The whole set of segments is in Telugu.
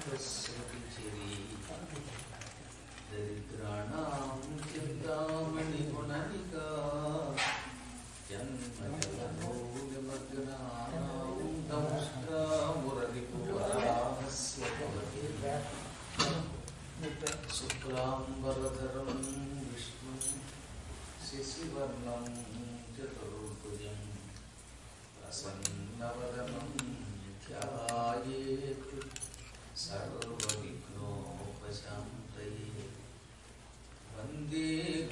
పశ్యతి చిరి దరిద్రాణాం చింతామణి గుణనికా జన్మజలమౌలిమగ్నానాం దంష్ట్రామురరిపువరాహస్య భవతి శుక్లాంబరధరం విష్ణుం శశివర్ణం చతుర్భుజం ప్రసన్నవదనం ధ్యాయేత్ సర్వవిఘ్నోపశాంతయే వందే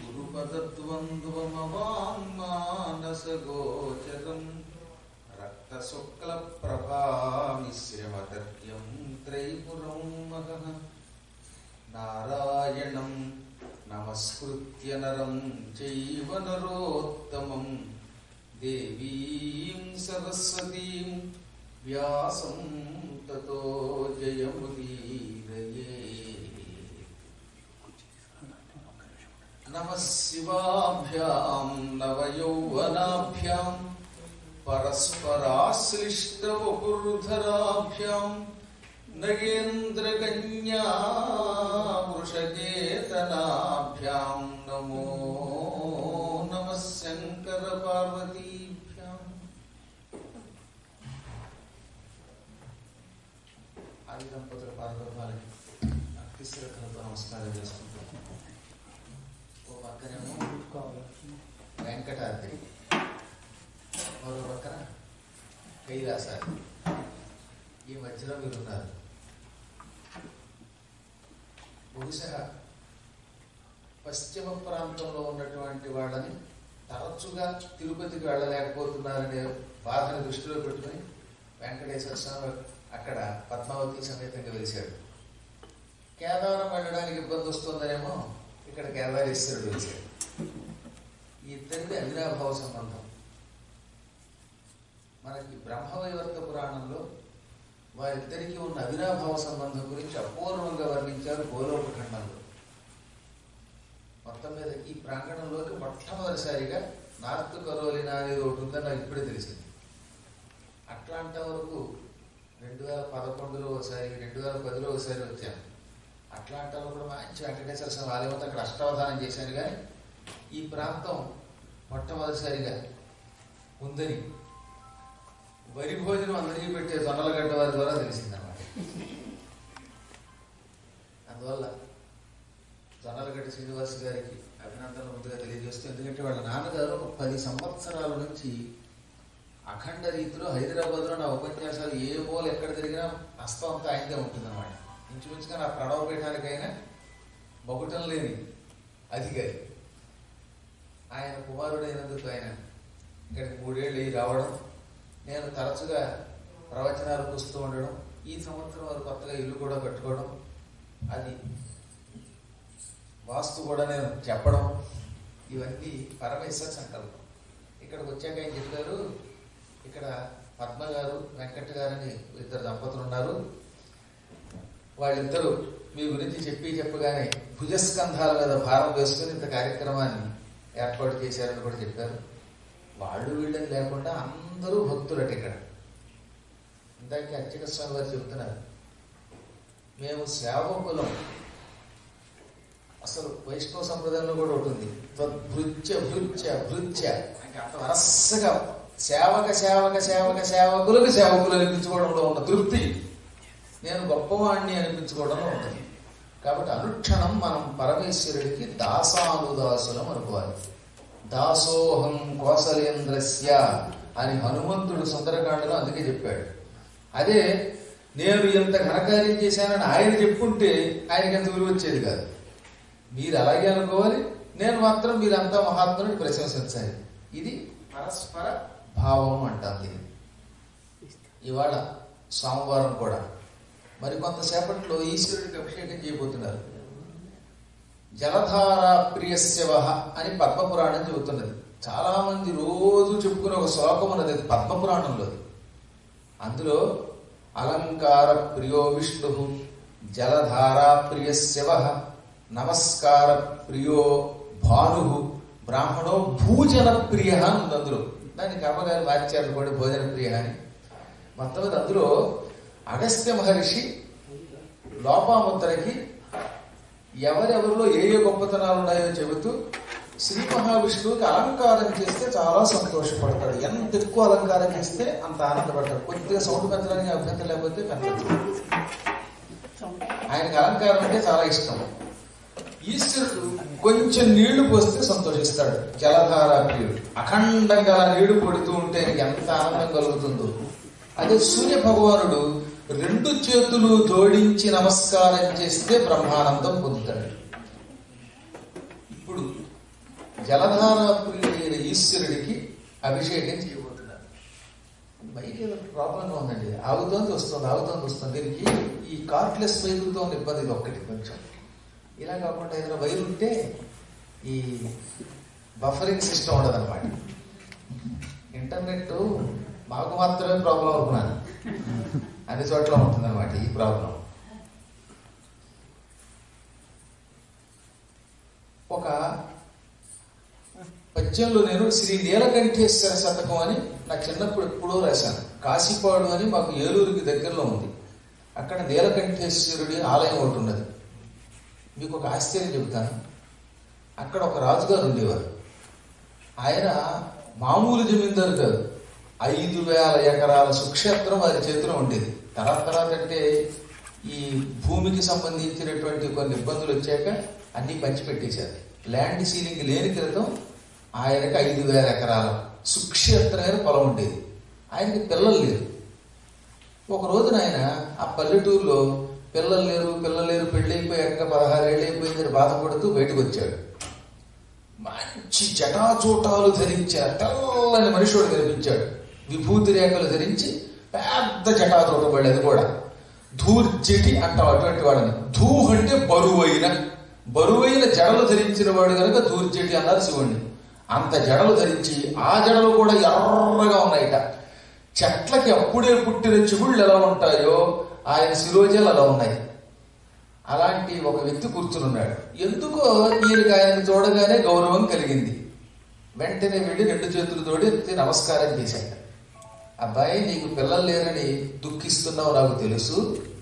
గురుపదద్వంద్వమవాङ्मानसगोचरं రక్తశుక్లప్రభామిశ్రమతర్క్యం త్రైపురం మహః నారాయణం నమస్కృత్య నరం చైవ నరోత్తమం దేవీం సరస్వతీం వ్యాసం తతో జయముదీరయే నమ శివాభ్యాం నవయౌవనాభ్యాం పరస్పరాశ్లిష్టవపుర్ధరాభ్యాం నగేంద్రకన్యా వృషకేతనాభ్యాం నమో నమ శంకర పార్వతీభ్యాం ఆది దంపతుల పార్వతాలకి అతి శ్రద్ధలతో నమస్కారం చేసుకుంటాం ఓ పక్కనేమో వెంకటాద్రి మరో పక్కన కైలాసాద్రి ఈ మధ్యలో మీరు ఉన్నారు బహుశా పశ్చిమ ప్రాంతంలో ఉన్నటువంటి వాళ్ళని తరచుగా తిరుపతికి వెళ్ళలేకపోతున్నారనే బాధను దృష్టిలో పెట్టుకుని వెంకటేశ్వర స్వామి అక్కడ పద్మావతి సమేతంగా వెలిశాడు కేదారం వెళ్ళడానికి ఇబ్బంది వస్తుందనేమో ఇక్కడ కేదారేశ్వరుడు వెలిశాడు ఈ ఇద్దరిది అవినాభావ సంబంధం మనకి బ్రహ్మవైవర్త పురాణంలో వారిద్దరికీ ఉన్న అవినాభావ సంబంధం గురించి అపూర్వంగా వర్ణించారు గోలోక ఖండంలో మొత్తం మీద ఈ ప్రాంగణంలోకి మొట్టమొదటిసారిగా నార్త్ కరోలినా అనేది ఒకటి ఉందని నాకు ఇప్పుడే తెలిసింది అట్లాంటా వరకు రెండు వేల పదకొండులో ఒకసారి రెండు వేల పదిలో ఒకసారి వచ్చాను అట్లాంటాలో కూడా మంచి వెంకటేశ్వర స్వామి ఆలయం అక్కడ అష్టావధానం చేశాను కానీ ఈ ప్రాంతం మొట్టమొదటిసారిగా ఉందని వరి భోజనం అందరికీ పెట్టే జొన్నలగడ్డ వారి ద్వారా తెలిసిందన్నమాట అందువల్ల జొన్నలగడ్డ శ్రీనివాస్ గారికి అభినందనలు ముందుగా తెలియజేస్తూ ఎందుకంటే వాళ్ళ నాన్నగారు ఒక పది సంవత్సరాల నుంచి అఖండ రీతిలో హైదరాబాద్లో నా ఉపన్యాసాలు ఏ మూల ఎక్కడ జరిగినా హస్తం అంతా ఆయనదే ఉంటుందన్నమాట ఇంచుమించుగా నా ప్రణవ పీఠానికైనా మొగటం లేని అధికారి ఆయన కుమారుడైనందుకు ఆయన ఇక్కడికి మూడేళ్ళు అయ్యి రావడం నేను తరచుగా ప్రవచనాలకు వస్తూ ఉండడం ఈ సంవత్సరం వారు కొత్తగా ఇల్లు కూడా కట్టుకోవడం అది వాస్తు కూడా నేను చెప్పడం ఇవన్నీ పరమేశ్వర సంకల్పం ఇక్కడికి వచ్చాక ఏం చెప్పారు ఇక్కడ పద్మ గారు వెంకట గారని ఇద్దరు దంపతులు ఉన్నారు వాళ్ళిద్దరూ మీ గురించి చెప్పి చెప్పగానే భుజస్కంధాల మీద భారం వేసుకుని ఇంత కార్యక్రమాన్ని ఏర్పాటు చేశారని కూడా చెప్పారు వాళ్ళు వీళ్ళని లేకుండా అందరూ భక్తులట ఇక్కడ ఇందాక అర్చక స్వామి వారు చెబుతున్నారు మేము సేవకులం అసలు వైష్ణవ సంప్రదాయంలో కూడా ఉంటుంది భృత్య భృత్య భృత్య వరసగా సేవక సేవక సేవక సేవకులకు సేవకులు అనిపించుకోవడంలో ఉన్న తృప్తి నేను గొప్పవాణ్ణి అనిపించుకోవడంలో ఉంటుంది కాబట్టి అనుక్షణం మనం పరమేశ్వరుడికి దాసానుదాసులం అనుకోవాలి దాసోహం కోసలేంద్రస్య అని హనుమంతుడు సుందరకాండలో అందుకే చెప్పాడు అదే నేను ఎంత ఘనకార్యం చేశానని ఆయన చెప్పుంటే ఆయనకి ఎంత విలువ వచ్చేది కాదు మీరు అలాగే అనుకోవాలి నేను మాత్రం మీరంతా మహాత్ముని ప్రశంసించాలి ఇది పరస్పర భావం అంటాం దీన్ని ఇవాళ సోమవారం కూడా మరి కొంతసేపట్లో ఈశ్వరుడికి అభిషేకం చేయబోతున్నారు జలధార ప్రియస్యవ అని పద్మపురాణం చెబుతున్నది చాలా మంది రోజు చెప్పుకునే ఒక శ్లోకం ఉన్నది అది పద్మపురాణంలో అందులో అలంకార ప్రియో విష్ణు జలధారా ప్రియ శివ నమస్కార ప్రియో భాను బ్రాహ్మణో భూజన ప్రియ అని ఉంది అందులో దాన్ని కర్మగారి మార్చారు కూడా భోజన ప్రియ అని మొత్తం మీద అందులో అగస్త్య మహర్షి లోపాముద్రకి ఎవరెవరిలో ఏ ఏ గొప్పతనాలు ఉన్నాయో చెబుతూ శ్రీ మహావిష్ణువుకి అలంకారం చేస్తే చాలా సంతోషపడతాడు ఎంత ఎక్కువ అలంకారం చేస్తే అంత ఆనందపడతాడు కొద్దిగా సౌండ్ పెంచడానికి అభ్యంతరం లేకపోతే పెంచచ్చు ఆయనకి అలంకారం అంటే చాలా ఇష్టం ఈశ్వరుడు కొంచెం నీళ్లు పోస్తే సంతోషిస్తాడు జలధార ప్రియుడు అఖండంగా అలా నీళ్లు కొడుతూ ఉంటే ఆయనకి ఎంత ఆనందం కలుగుతుందో అదే సూర్య భగవానుడు రెండు చేతులు జోడించి నమస్కారం చేస్తే బ్రహ్మానందం పొందుతాడు ఇప్పుడు జలధార ప్రియుడైన ఈశ్వరుడికి అభిషేకం చేయబోతున్నాడు బైక్ ఏదో ప్రాబ్లంగా ఉందండి ఆగుతోంది వస్తుంది ఆగుతోంది వస్తుంది దీనికి ఈ కార్డ్లెస్ వైరుతో ఉన్న ఇబ్బంది ఇది ఒక్కటి కొంచెం ఇలా కాకుండా ఏదైనా వైరు ఉంటే ఈ బఫరింగ్ సిస్టమ్ ఉండదు అనమాట ఇంటర్నెట్ మాకు మాత్రమే ప్రాబ్లం అనుకున్నాను అన్ని చోట్ల ఉంటుంది అనమాట ఈ ప్రాబ్లం ఒక పద్యంలో నేను శ్రీ నీలకంఠేశ్వర శతకం అని నా చిన్నప్పుడు ఎప్పుడో రాశాను కాశీపాడు అని మాకు ఏలూరుకి దగ్గరలో ఉంది అక్కడ నీలకంఠేశ్వరుడి ఆలయం ఒకటి ఉన్నది మీకు ఒక ఆశ్చర్యం చెబుతాను అక్కడ ఒక రాజుగారు ఉండేవారు ఆయన మామూలు జమీందారు కాదు ఐదు వేల ఎకరాల సుక్షేత్రం వారి చేతిలో ఉండేది తర్వాత తర్వాత అంటే ఈ భూమికి సంబంధించినటువంటి కొన్ని ఇబ్బందులు వచ్చాక అన్ని పంచిపెట్టేశారు ల్యాండ్ సీలింగ్ లేని క్రితం ఆయనకి ఐదు వేల ఎకరాల సుక్షేత్రమైన పొలం ఉండేది ఆయనకి పిల్లలు లేరు ఒక రోజున ఆయన ఆ పల్లెటూరులో పిల్లలు లేరు పిల్లలు లేరు పెళ్ళి అయిపోయాక పదహారేళ్ళు అయిపోయిందని బాధపడుతూ బయటకు వచ్చాడు మంచి జటాచూటాలు ధరించారు తెల్లని మనిషివాడు కనిపించాడు విభూతి రేఖలు ధరించి పెద్ద జటాచూట పడి అది కూడా ధూర్జటి అంటాం అటువంటి వాడని ధూ అంటే బరువైన బరువైన జడలు ధరించిన వాడు కనుక ధూర్జటి అన్నారు శివుణ్ణి అంత జడలు ధరించి ఆ జడలు కూడా ఎర్రగా ఉన్నాయిట చెట్లకి అప్పుడే పుట్టిన చిగుళ్ళు ఎలా ఉంటాయో ఆయన శిరోజాలు అలా ఉన్నాయి అలాంటి ఒక వ్యక్తి కూర్చునున్నాడు ఎందుకో ఈయనకి ఆయన చూడగానే గౌరవం కలిగింది వెంటనే వెళ్ళి రెండు చేతులు తోడి ఎత్తి నమస్కారం చేశాడు అబ్బాయి నీకు పిల్లలు లేరని దుఃఖిస్తున్నావు నాకు తెలుసు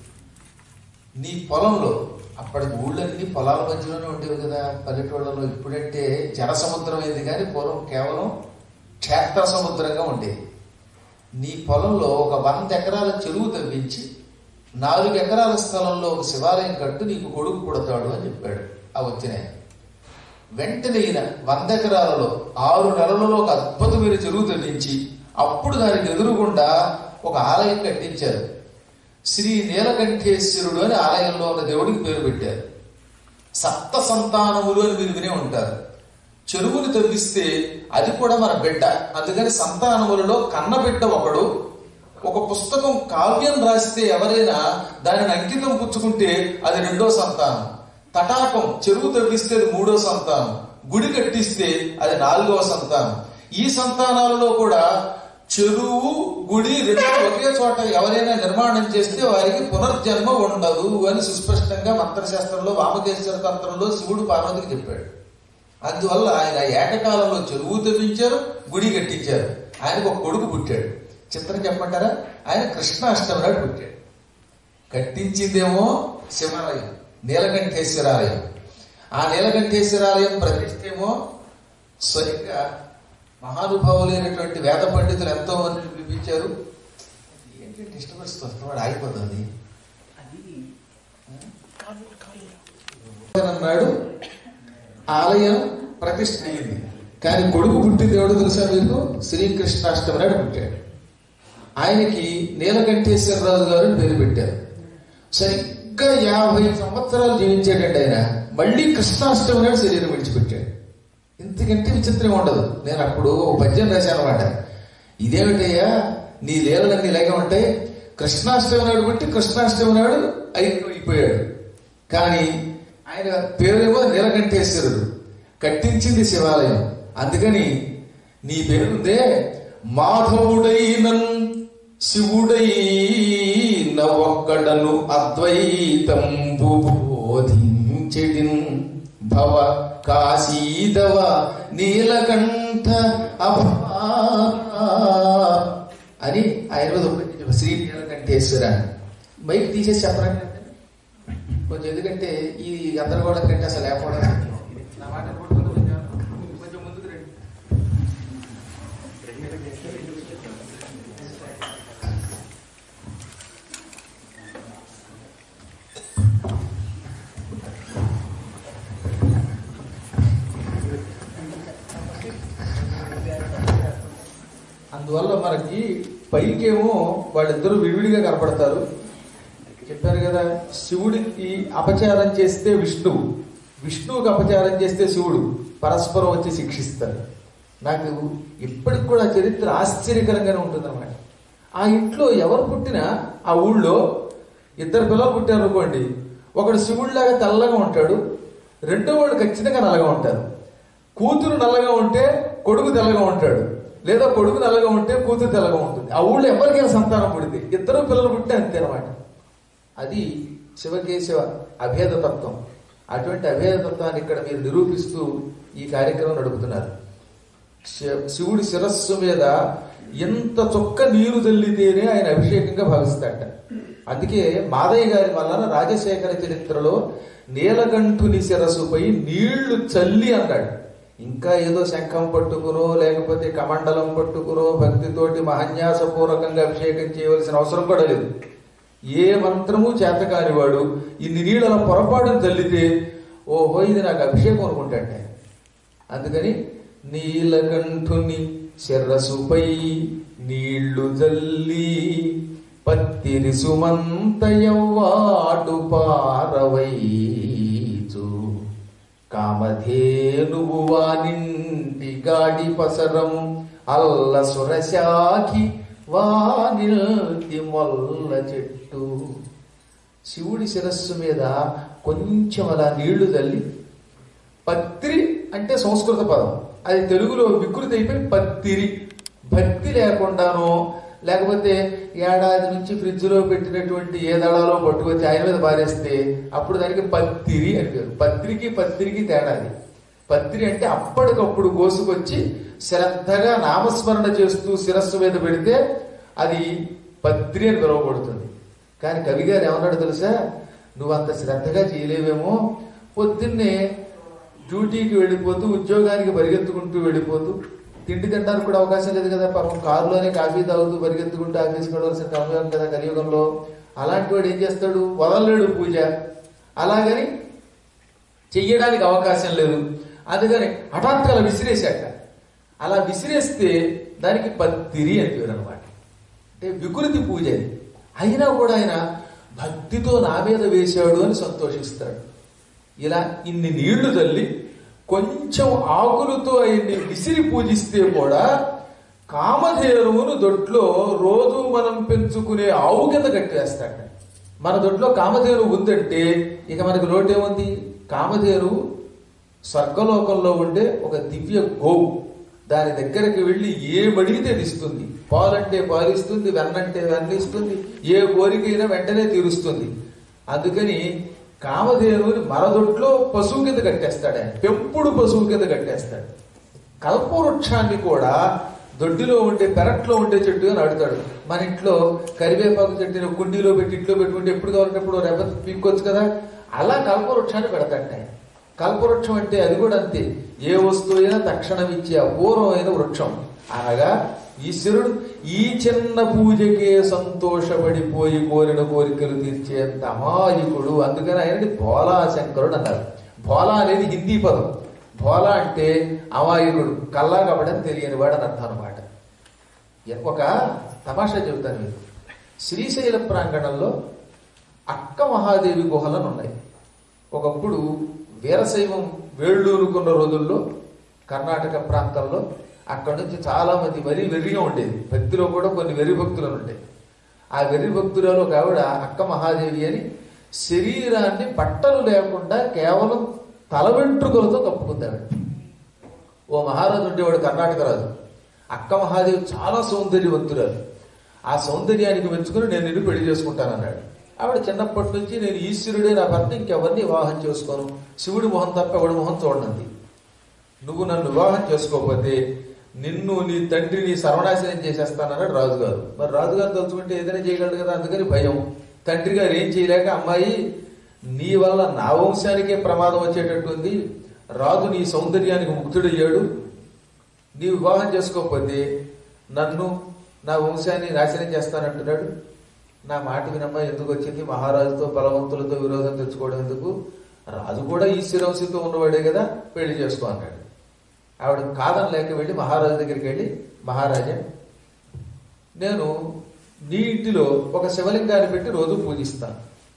నీ పొలంలో అప్పటికి ఊళ్ళన్నీ పొలాల మధ్యలోనే ఉండేవి కదా పల్లెటూళ్ళలో ఇప్పుడంటే జన సముద్రం అయింది కానీ పూర్వం కేవలం క్షేత్ర సముద్రంగా ఉండేది నీ పొలంలో ఒక వంద ఎకరాల చెరువు తవ్వించి నాలుగు ఎకరాల స్థలంలో ఒక శివాలయం కట్టు నీకు కొడుకు పుడతాడు అని చెప్పాడు ఆ వచ్చిన ఆయన. వెంటనే ఈయన వంద ఎకరాలలో ఆరు నెలలలో ఒక అద్భుతమైన చెరువు తవ్వించి అప్పుడు దానికి ఎదురుగుండా ఒక ఆలయం కట్టించారు శ్రీ నీలకంఠేశ్వరుడు అని ఆలయంలో ఉన్న దేవుడికి పేరు పెట్టారు సప్త సంతానములు అని మీరు వినే ఉంటారు చెరువుని తవ్విస్తే అది కూడా మన బిడ్డ అందుకని సంతానములలో కన్నబిడ్డ ఒకడు ఒక పుస్తకం కావ్యం రాస్తే ఎవరైనా దానిని అంకితం పుచ్చుకుంటే అది రెండో సంతానం తటాకం చెరువు తవ్విస్తే అది మూడో సంతానం గుడి కట్టిస్తే అది నాలుగవ సంతానం ఈ సంతానాలలో కూడా చెరువు గుడి రెండు ఒకే చోట ఎవరైనా నిర్మాణం చేస్తే వారికి పునర్జన్మ ఉండదు అని సుస్పష్టంగా మంత్రశాస్త్రంలో వామకేశ్వర తంత్రంలో శివుడు పార్వతికి చెప్పాడు అందువల్ల ఆయన ఏకకాలంలో చెరువు తవ్వించారు గుడి కట్టించారు ఆయనకు ఒక కొడుకు పుట్టాడు చిత్రం చెప్పమంటారా ఆయన కృష్ణాష్టమి నాడు పుట్టాడు కట్టించిందేమో శివాలయం నీలకంఠేశ్వరాలయం ఆ నీలకంఠేశ్వరాలయం ప్రతిష్టేమో స్వయంగా మహానుభావులైనటువంటి వేద పండితులు ఎంతో మందిని పిలిపించారు ఏంటి డిస్టర్బెన్స్ వస్తున్నాడు ఆగిపోతుంది అన్నాడు ఆలయం ప్రతిష్ఠ అయింది కానీ కొడుకు పుట్టింది ఎవడు తెలుసా మీకు శ్రీకృష్ణాష్టమి నాడు పుట్టాడు ఆయనకి నీలకంఠేశ్వరరాజు గారు అని పేరు పెట్టారు సరిగ్గా యాభై సంవత్సరాలు జీవించాడండి ఆయన మళ్ళీ కృష్ణాష్టమి నాడు శరీరం విడిచిపెట్టాడు ఇంతకంటే విచిత్రం ఉండదు నేను అప్పుడు ఓ పద్యం రాశాను అనమాట ఇదేమిటయ్యా నీ లీలలన్నీ ఇలాగే ఉంటాయి కృష్ణాష్టమి నాడు బట్టి కృష్ణాష్టమి నాడు అయిపోయాడు కానీ ఆయన పేరేమో నీలకంఠేశ్వరుడు కట్టించింది శివాలయం అందుకని నీ పేరుందే మాధవుడైనన్ శివుడైన ఒక్కడను అద్వైతంబు బోధించెడిన్ భవ కాశీదవ నీలకంఠ అభా అని ఆయన మీద ఉపయోగించిన శ్రీ నీలకంఠేశ్వర మైక్ తీసేసి చెప్పరా కొంచెం ఎందుకంటే ఈ గందరగోళం కంటే అసలు లేకపోవడం ముఖ్యం. నా మాట వినపడుతుందా కొంచెం? కొంచెం ముందుకు రండి అందువల్ల మనకి పైకేమో వాళ్ళిద్దరూ విడివిడిగా కనపడతారు చెప్పారు కదా శివుడికి అపచారం చేస్తే విష్ణువు విష్ణువుకి అపచారం చేస్తే శివుడు పరస్పరం వచ్చి శిక్షిస్తారు నాకు ఇప్పటికి కూడా చరిత్ర ఆశ్చర్యకరంగానే ఉంటుందన్నమాట ఆ ఇంట్లో ఎవరు పుట్టినా ఆ ఊళ్ళో ఇద్దరు పిల్లలు పుట్టారు అనుకోండి ఒకడు శివుడిలాగా తెల్లగా ఉంటాడు రెండో వాడు ఖచ్చితంగా నల్లగా ఉంటారు కూతురు నల్లగా ఉంటే కొడుకు తెల్లగా ఉంటాడు లేదా కొడుకు నల్లగా ఉంటే కూతురు తెల్లగా ఉంటుంది ఆ ఊళ్ళో ఎవరికైనా సంతానం పుడితే ఇద్దరు పిల్లలు పుట్టే అంతే అనమాట అది శివకేశవ అభేద తత్వం అటువంటి అభేద తత్వాన్ని ఇక్కడ మీరు నిరూపిస్తూ ఈ కార్యక్రమం నడుపుతున్నారు శి- శివుడి శిరస్సు మీద ఎంత చొక్క నీరు చల్లితేనే ఆయన అభిషేకంగా భావిస్తాడట అందుకే మాదయ్య గారి వలన రాజశేఖర చరిత్రలో నీలకంఠుని శిరస్సుపై నీళ్లు చల్లి అన్నాడు ఇంకా ఏదో శంఖం పట్టుకునో లేకపోతే కమండలం పట్టుకునో భక్తితోటి మహన్యాసపూర్వకంగా అభిషేకం చేయవలసిన అవసరం కూడా లేదు ఏ మంత్రము చేత కానివాడు ఇన్ని నీళ్ళ పొరపాటును చల్లితే ఓహో ఇది నాకు అభిషేకం అనుకుంటాడు ఆయన. అందుకని నీలకంఠుని శిరసుపై నీళ్లు జల్లి పత్తిరి సుమంతయవ్వాటు పారవైచు కామధేనువు వానింటి గాడి పసరము అల్ల సురశాఖి వానిల్తి మొల్ల చెట్టు శివుడి శిరస్సు మీద కొంచెం అలా నీళ్లు తల్లి పత్రి అంటే సంస్కృత పదం అది తెలుగులో వికృతి అయిపోయి పత్తిరి భక్తి లేకుండానో లేకపోతే ఏడాది నుంచి ఫ్రిడ్జ్ లో పెట్టినటువంటి ఏ దళాలో పట్టుకొచ్చి ఆయన మీద పారేస్తే అప్పుడు దానికి పత్తిరి అని పేరు పత్రికి పత్రికి తేడాది పత్రి అంటే అప్పటికప్పుడు కోసుకొచ్చి శ్రద్ధగా నామస్మరణ చేస్తూ శిరస్సు మీద పెడితే అది పత్రి అని పిలువబడుతుంది కానీ కవి గారు ఏమన్నాడు తెలుసా నువ్వు అంత శ్రద్ధగా చేయలేవేమో పొద్దున్నే డ్యూటీకి వెళ్ళిపోతూ ఉద్యోగానికి పరిగెత్తుకుంటూ వెళ్ళిపోతూ తిండి తినడానికి కూడా అవకాశం లేదు కదా పాపం కారులోనే కాఫీ తాగుతూ పరిగెత్తుకుంటూ ఆఫీస్కి వెళ్ళవలసిన సమయం కదా కలియుగంలో అలాంటి వాడు ఏం చేస్తాడు వదలలేడు పూజ అలాగని చెయ్యడానికి అవకాశం లేదు అందుకని హఠాత్తుగా అలా విసిరేశాక అలా విసిరేస్తే దానికి పత్తిరి అని పేరు అనమాట అంటే వికృతి పూజ అది అయినా కూడా ఆయన భక్తితో నా మీద వేశాడు అని సంతోషిస్తాడు ఇలా ఇన్ని నీళ్లు తల్లి కొంచెం ఆకులతో ఆయన్ని విసిరి పూజిస్తే కూడా కామధేనువును దొడ్లో రోజు మనం పెంచుకునే ఆవు కింద కట్టేస్తాడు మన దొడ్లో కామధేను ఉందంటే ఇక మనకు లోటేముంది కామధేను స్వర్గలోకంలో ఉండే ఒక దివ్య గోవు దాని దగ్గరికి వెళ్ళి ఏ అడిగితే అది ఇస్తుంది పాలంటే పాలిస్తుంది వెన్నంటే వెన్నిస్తుంది ఏ కోరికైనా వెంటనే తీరుస్తుంది అందుకని కామధేనువుని మరదొట్లో పశువు కింద కట్టేస్తాడు ఆయన పెంపుడు పశువు కింద కట్టేస్తాడు కల్పవృక్షాన్ని కూడా దొడ్డిలో ఉండే పెరట్లో ఉండే చెట్టు నాడుతాడు మన ఇంట్లో కరివేపాకు చెట్టుని ఒక కుండీలో పెట్టి ఇంట్లో పెట్టుకుంటే ఎప్పుడు కావాలంటప్పుడు రెబ్బ పీక్కొచ్చు కదా అలా కల్పవృక్షాన్ని పెడతాడు ఆయన కల్పవృక్షం అంటే అది కూడా అంతే ఏ వస్తువు అయినా తక్షణం ఇచ్చే అపూర్వమైన వృక్షం అనగా ఈశ్వరుడు ఈ చిన్న పూజకే సంతోషపడిపోయి కోరిన కోరికలు తీర్చేంత అమాయకుడు అందుకని ఆయనని భోలా శంకరుడు అన్నారు భోలా అనేది హిందీ పదం భోలా అంటే అమాయకుడు కల్లా కపడని తెలియని వాడు అని అర్థం అనమాట ఒక తమాషా చెబుతాను మీకు శ్రీశైల ప్రాంగణంలో అక్క మహాదేవి గుహలను ఉన్నాయి ఒకప్పుడు వీరశైవం వేళ్ళూరుకున్న రోజుల్లో కర్ణాటక ప్రాంతంలో అక్కడ నుంచి చాలా మంది మరీ వెర్రిగా ఉండేది భక్తిలో కూడా కొన్ని వెర్రి భక్తులు ఉంటాయి ఆ వెర్రి భక్తులలో ఒక ఆవిడ అక్క మహాదేవి అని శరీరాన్ని బట్టలు లేకుండా కేవలం తల వెంట్రుకలతో కప్పుకుంది ఆవిడ ఓ మహారాజు ఉండేవాడు కర్ణాటక రాజు అక్క మహాదేవి చాలా సౌందర్యవంతురాలు ఆ సౌందర్యానికి మెచ్చుకుని నేను నిన్ను పెళ్లి చేసుకుంటానన్నాడు ఆవిడ చిన్నప్పటి నుంచి నేను ఈశ్వరుడే నా భర్త ఇంకెవరిని వివాహం చేసుకోను శివుడి మొహం తప్ప ఎవడి మొహం చూడనంది నువ్వు నన్ను వివాహం చేసుకోకపోతే నిన్ను నీ తండ్రిని సర్వనాశనం చేసేస్తానన్నాడు రాజుగారు మరి రాజుగారు తలుచుకుంటే ఏదైనా చేయగలడు కదా అందుకని భయం తండ్రి గారు ఏం చేయలేక అమ్మాయి నీ వల్ల నా వంశానికే ప్రమాదం వచ్చేటట్టుంది రాజు నీ సౌందర్యానికి ముగ్ధుడయ్యాడు నీ వివాహం చేసుకోకపోతే నన్ను నా వంశాన్ని నాశనం చేస్తానంటున్నాడు నా మాట వినమ్మా ఎందుకు వచ్చింది మహారాజుతో బలవంతులతో విరోధం తెచ్చుకోవడం ఎందుకు రాజు కూడా ఈశ్వరవంశంతో ఉన్నవాడే కదా పెళ్లి చేసుకో అన్నాడు ఆవిడ కాదని లేక వెళ్ళి మహారాజు దగ్గరికి వెళ్ళి మహారాజా నేను నీ ఇంటిలో ఒక శివలింగాన్ని పెట్టి రోజు పూజిస్తాను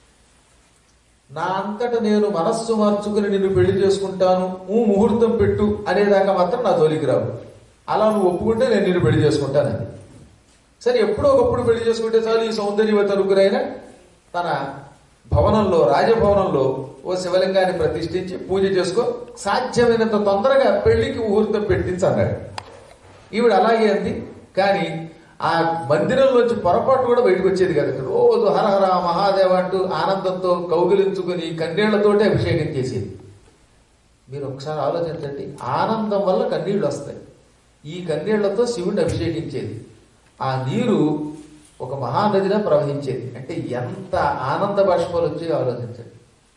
నా అంతట నేను మనస్సు మార్చుకుని నిన్ను పెళ్లి చేసుకుంటాను ఊ ముహూర్తం పెట్టు అనేదాకా మాత్రం నా జోలికి రావు అలా నువ్వు ఒప్పుకుంటే నేను నిన్ను పెళ్లి చేసుకుంటానని సరే ఎప్పుడో ఒకప్పుడు పెళ్లి చేసుకుంటే చాలు ఈ సౌందర్యవతి అనుకురైన తన భవనంలో రాజభవనంలో ఓ శివలింగాన్ని ప్రతిష్ఠించి పూజ చేసుకో సాధ్యమైనంత తొందరగా పెళ్లికి ముహూర్తం పెట్టించి అన్నాడు ఈవిడ అలాగే అంది కానీ ఆ మందిరంలోంచి పొరపాటు కూడా బయటకు వచ్చేది కదా రోజు హరహర మహాదేవ అంటూ ఆనందంతో కౌగిలించుకుని కన్నీళ్లతోటే అభిషేకం చేసేది మీరు ఒకసారి ఆలోచించండి ఆనందం వల్ల కన్నీళ్లు వస్తాయి ఈ కన్నీళ్లతో శివుణ్ణి అభిషేకించేది ఆ నీరు ఒక మహానదిలా ప్రవహించేది అంటే ఎంత ఆనంద బాష్పాలు వచ్చాయో ఆలోచించండి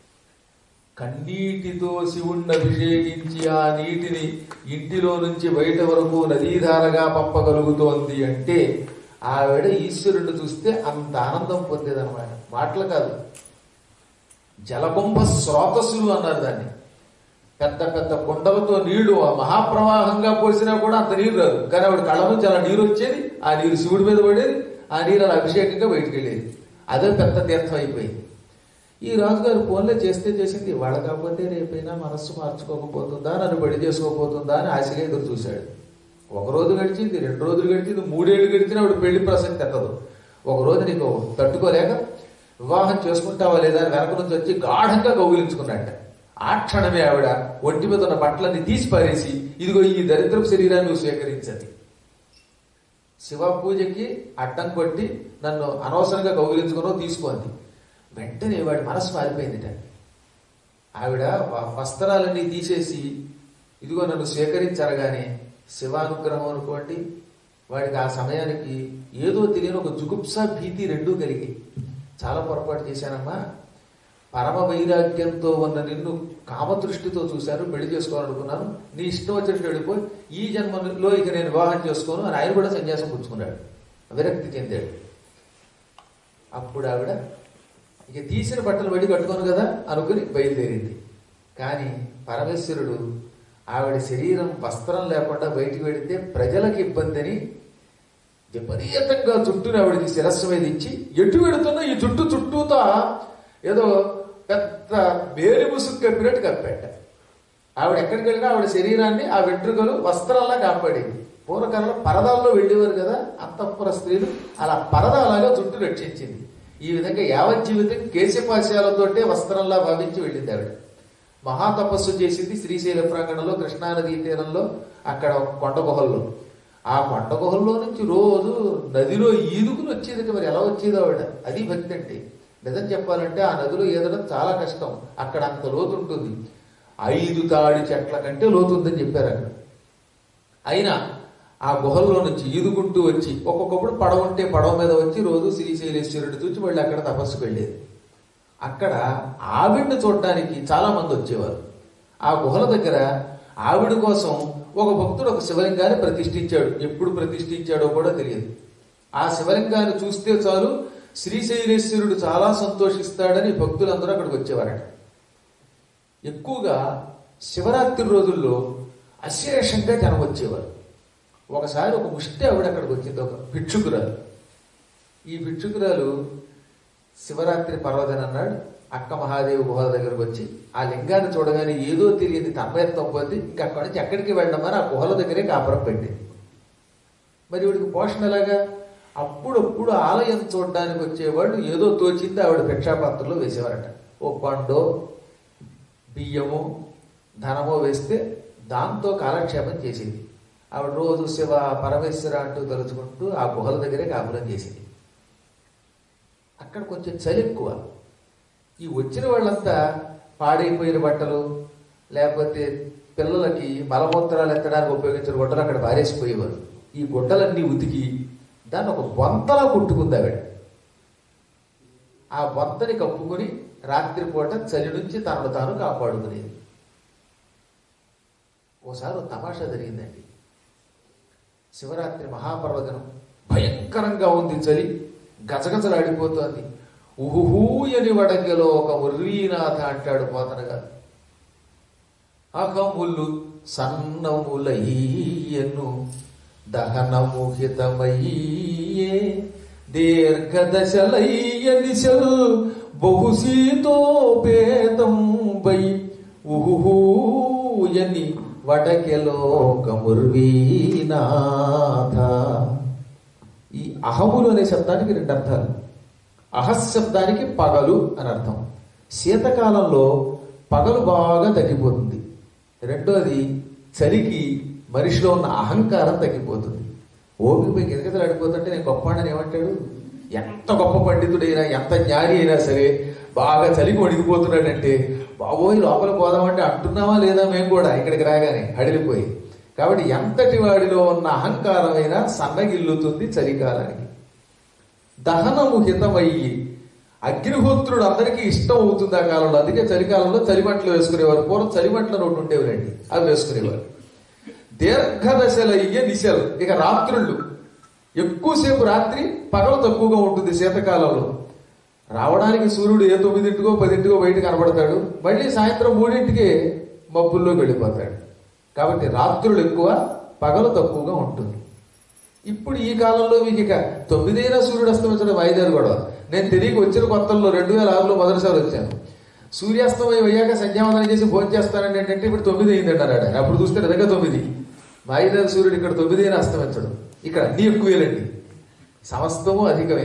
కన్నీటితో శివుణ్ణి అభిషేకించి ఆ నీటిని ఇంటిలో నుంచి బయట వరకు నదీధారగా పంపగలుగుతోంది అంటే ఆవిడ ఈశ్వరుణ్ణి చూస్తే అంత ఆనందం పొందేదన్నమాట మాటలు కాదు జలకుంభ స్రోతస్సులు అన్నారు దాన్ని పెద్ద పెద్ద కుండలతో నీళ్లు ఆ మహాప్రవాహంగా పోసినా కూడా అంత నీరు రాదు కానీ ఆవిడ కళ్ళ నుంచి అలా నీరు వచ్చేది ఆ నీరు శివుడి మీద పడేది ఆ నీరు అలా అభిషేకంగా బయటికి వెళ్ళేది అదే పెద్ద తీర్థం అయిపోయింది ఈ రాజుగారు ఫోన్లో చేస్తే చేసింది వాళ్ళ కాకపోతే రేపైనా మనస్సు మార్చుకోకపోతుందా నన్ను పెళ్లి చేసుకోకపోతుందా అని ఆశగా ఎదురు చూశాడు ఒక రోజు గడిచింది రెండు రోజులు గడిచింది మూడేళ్లు గడిచినా ఆవిడ పెళ్లి ప్రసక్తి ఎత్తదు ఒక రోజు నీకు తట్టుకోలేక వివాహం చేసుకుంటావా లేదా అని వెనక నుంచి వచ్చి గాఢంగా కౌగిలించుకున్నట్ట ఆ క్షణమే ఆవిడ ఒంటి మీద ఉన్న బట్టలన్నీ తీసి పారేసి ఇదిగో ఈ దరిద్రపు శరీరాన్ని నువ్వు స్వీకరించది శివ పూజకి అడ్డం కొట్టి నన్ను అనవసరంగా కౌగిలించుకున్నావు తీసుకోండి వెంటనే వాడి మనసు మారిపోయిందిట ఆవిడ వ- వస్త్రాలన్నీ తీసేసి ఇదిగో నన్ను స్వీకరించరగానే శివానుగ్రహం అనుకోండి వాడికి ఆ సమయానికి ఏదో తెలియని ఒక జుగుప్స భీతి రెండూ కలిగి చాలా పొరపాటు చేశానమ్మా పరమ వైరాగ్యంతో ఉన్న నిన్ను కామదృష్టితో చూశాను పెళ్లి చేసుకోవాలనుకున్నాను నీ ఇష్టం వచ్చినట్టు వెళ్ళిపోయి ఈ జన్మలో ఇక నేను వివాహం చేసుకోను అని ఆయన కూడా సన్యాసం పుచ్చుకున్నాడు విరక్తి చెందాడు అప్పుడు ఆవిడ ఇక తీసిన బట్టలు వడి కట్టుకోను కదా అనుకుని బయలుదేరింది కానీ పరమేశ్వరుడు ఆవిడ శరీరం వస్త్రం లేకుండా బయటికి వెళితే ప్రజలకు ఇబ్బంది అని విపరీతంగా జుట్టుని ఆవిడకి శిరస్సు మీద ఇచ్చి ఎటు వెడుతున్నా ఈ జుట్టు చుట్టూతా ఏదో పెద్ద వేలి ముసుగు కప్పినట్టు కప్పాట ఆవిడ ఎక్కడికి వెళ్ళినా ఆవిడ శరీరాన్ని ఆ వెంట్రుకలు వస్త్రాల్లా కాపాడేది పూర్వకాలంలో పరదాల్లో వెళ్ళేవారు కదా అంతఃపుర స్త్రీలు అలా పరదాలాగా జుట్టు రక్షించింది ఈ విధంగా యావత్ జీవితం కేశపాశాలతోటే వస్త్రంలా భావించి వెళ్ళింది ఆవిడ మహాతపస్సు చేసింది శ్రీశైల ప్రాంగణంలో కృష్ణానదీ తీరంలో అక్కడ ఒక కొండ గుహల్లో ఆ కొండ గుహల్లో నుంచి రోజు నదిలో ఈదుకుని వచ్చేది మరి ఎలా వచ్చేది ఆవిడ అది భక్తి అంటే నిజం చెప్పాలంటే ఆ నదిలో ఈదడం చాలా కష్టం అక్కడ అంత లోతు ఉంటుంది ఐదు తాడి చెట్ల కంటే లోతు ఉందని చెప్పారు అక్కడ అయినా ఆ గుహల్లో నుంచి ఈదుకుంటూ వచ్చి ఒక్కొక్కప్పుడు పడవ ఉంటే పడవ మీద వచ్చి రోజు శ్రీశైలేశ్వరుడు చూచి మళ్ళీ అక్కడ తపస్సుకు వెళ్ళేది అక్కడ ఆవిడ్ని చూడటానికి చాలా మంది వచ్చేవారు ఆ గుహల దగ్గర ఆవిడ కోసం ఒక భక్తుడు ఒక శివలింగాన్ని ప్రతిష్ఠించాడు ఎప్పుడు ప్రతిష్ఠించాడో కూడా తెలియదు ఆ శివలింగాన్ని చూస్తే చాలు శ్రీశైలేశ్వరుడు చాలా సంతోషిస్తాడని భక్తులందరూ అక్కడికి వచ్చేవారట ఎక్కువగా శివరాత్రి రోజుల్లో అశేషంగా జనం వచ్చేవారు ఒకసారి ఒక ముష్టి ఆవిడ అక్కడికి వచ్చింది ఒక భిక్షుకురాలు ఈ భిక్షుకురాలు శివరాత్రి పర్వదిన అన్నాడు అక్క మహాదేవి గుహ దగ్గరకు వచ్చి ఆ లింగాన్ని చూడగానే ఏదో తెలియని తన్మయత్వం పొంది ఇంకా అక్కడి నుంచి ఎక్కడికి వెళ్ళమని ఆ గుహల దగ్గరే కాపురం పెట్టింది మరి వీడికి పోషణ ఎలాగా అప్పుడప్పుడు ఆలయం చూడడానికి వచ్చేవాళ్ళు ఏదో తోచింది ఆవిడ భిక్షాపాత్రలో వేసేవారట ఓ పండో బియ్యము ధనమో వేస్తే దాంతో కాలక్షేపం చేసింది ఆవిడ రోజు శివ పరమేశ్వర అంటూ తలుచుకుంటూ ఆ గుహల దగ్గరే కాపురం చేసింది అక్కడ కొంచెం చలి ఎక్కువ ఈ వచ్చిన వాళ్ళంతా పాడైపోయిన బట్టలు లేకపోతే పిల్లలకి మలమూత్రాలు ఎత్తడానికి ఉపయోగించిన గుడ్డలు అక్కడ పారేసిపోయేవారు ఈ గుడ్డలన్నీ ఉతికి దాన్ని ఒక బొంతలా కుట్టుకుంది ఆవిడ ఆ బొంతని కప్పుకొని రాత్రిపూట చలి నుంచి తనను తాను కాపాడుకునేది ఓసారి ఒక తమాషా జరిగిందండి శివరాత్రి మహాపర్వదినం భయంకరంగా ఉంది చలి గజగజలాడిపోతోంది ఉహుహూయని వడకెలో ఒక ఉర్వీనాథ అంటాడు పోతన గారు అహములు సన్నములయ్యను దహనము హితమయ్యే దీర్ఘదశలయ్యనిశల్ బహుశీతోపేతం బై ఉహుహూయని వడకెలోకముర్వీనాథ ఈ అహములు అనే శబ్దానికి రెండు అర్థాలు అహశబ్దానికి పగలు అని అర్థం శీతకాలంలో పగలు బాగా తగ్గిపోతుంది రెండోది చలికి మనిషిలో ఉన్న అహంకారం తగ్గిపోతుంది ఓపికపై గిరగితలాడిపోతుంటే నేను గొప్పవాడని ఏమంటాడు ఎంత గొప్ప పండితుడైనా ఎంత జ్ఞాని అయినా సరే బాగా చలికి వణికిపోతున్నాడంటే బాబోయ్ లోపల పోదామంటే అంటున్నావా లేదా మేము కూడా ఇక్కడికి రాగానే హడిలిపోయి కాబట్టి ఎంతటి వాడిలో ఉన్న అహంకారమైనా సన్నగిల్లుతుంది చలికాలానికి దహనము హితమయ్యి అగ్నిహోత్రుడు అందరికీ ఇష్టం అవుతుంది ఆ కాలంలో అందుకే చలికాలంలో చలిమంటలు వేసుకునేవారు పూర్వం చలిమంటలు ఒకటి ఉండేవారండి అవి వేసుకునేవారు దీర్ఘదశలయ్య నిశలు ఇక రాత్రుళ్ళు ఎక్కువసేపు రాత్రి పగలు తక్కువగా ఉంటుంది శీతకాలంలో రావడానికి సూర్యుడు ఏ తొమ్మిదింటికో పదింటికో బయట కనబడతాడు మళ్ళీ సాయంత్రం మూడింటికి మబ్బుల్లోకి వెళ్ళిపోతాడు కాబట్టి రాత్రులు ఎక్కువ పగలు తక్కువగా ఉంటుంది ఇప్పుడు ఈ కాలంలో మీకు ఇక తొమ్మిదైనా సూర్యుడు అస్తమించడం వాయిదారు కూడా నేను తెలియక వచ్చిన కొత్తల్లో రెండు వేల ఆరులో మొదటిసారి వచ్చాను సూర్యాస్తమయం అయ్యాక సంధ్యావందనం చేసి భోజనం చేస్తానండి ఏంటంటే ఇప్పుడు తొమ్మిది అయిందండి అన్నాడు ఆయన. అప్పుడు చూస్తే నిజంగా తొమ్మిది వాయిదారు సూర్యుడు ఇక్కడ తొమ్మిది అయినా అస్తమించడం ఇక్కడ అన్ని ఎక్కువేలండి సమస్తము అధికమే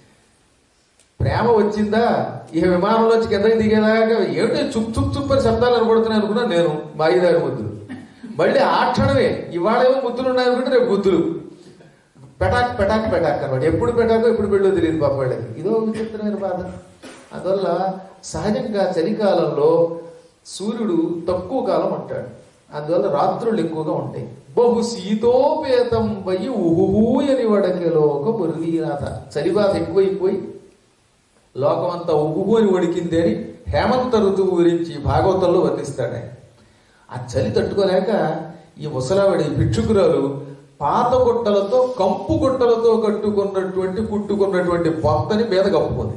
ప్రేమ వచ్చిందా ఇక విమానంలోంచి కిందకి దిగేదాకా ఏమిటో చుప్ చుప్ చుప్ అని శబ్దాలు అనుకుంటున్నాను అనుకున్నా నేను మాయిదారి ముద్దులు మళ్ళీ ఆ క్షణమే ఇవాళ ఏమో ముద్దులు ఉన్నాయనుకుంటే రేపు గుద్దులు పెటాక్ పెటాక్ పెటాక్ అనమాట ఎప్పుడు పెటాకో ఎప్పుడు పెళ్ళో తెలియదు పాప వాళ్ళకి ఇదో విచిత్రమైన బాధ అందువల్ల సహజంగా చలికాలంలో సూర్యుడు తక్కువ కాలం ఉంటాడు అందువల్ల రాత్రులు ఎక్కువగా ఉంటాయి బహు శీతోపేతం వయ్యి ఉహుహూయని వడకెలో ఒక మురుగీనాథ చలి బాధ ఎక్కువైపోయి లోకమంతా ఉహుహు అని వణికింది అని హేమంత ఋతువు గురించి భాగవతంలో వర్ణిస్తాడు ఆయన ఆ చలి తట్టుకోలేక ఈ ముసలావిడ ఈ భిక్షుకురాలు పాత గుట్టలతో కంపు గుట్టలతో కట్టుకున్నటువంటి కుట్టుకున్నటువంటి బొత్తని మీద కప్పుకుంది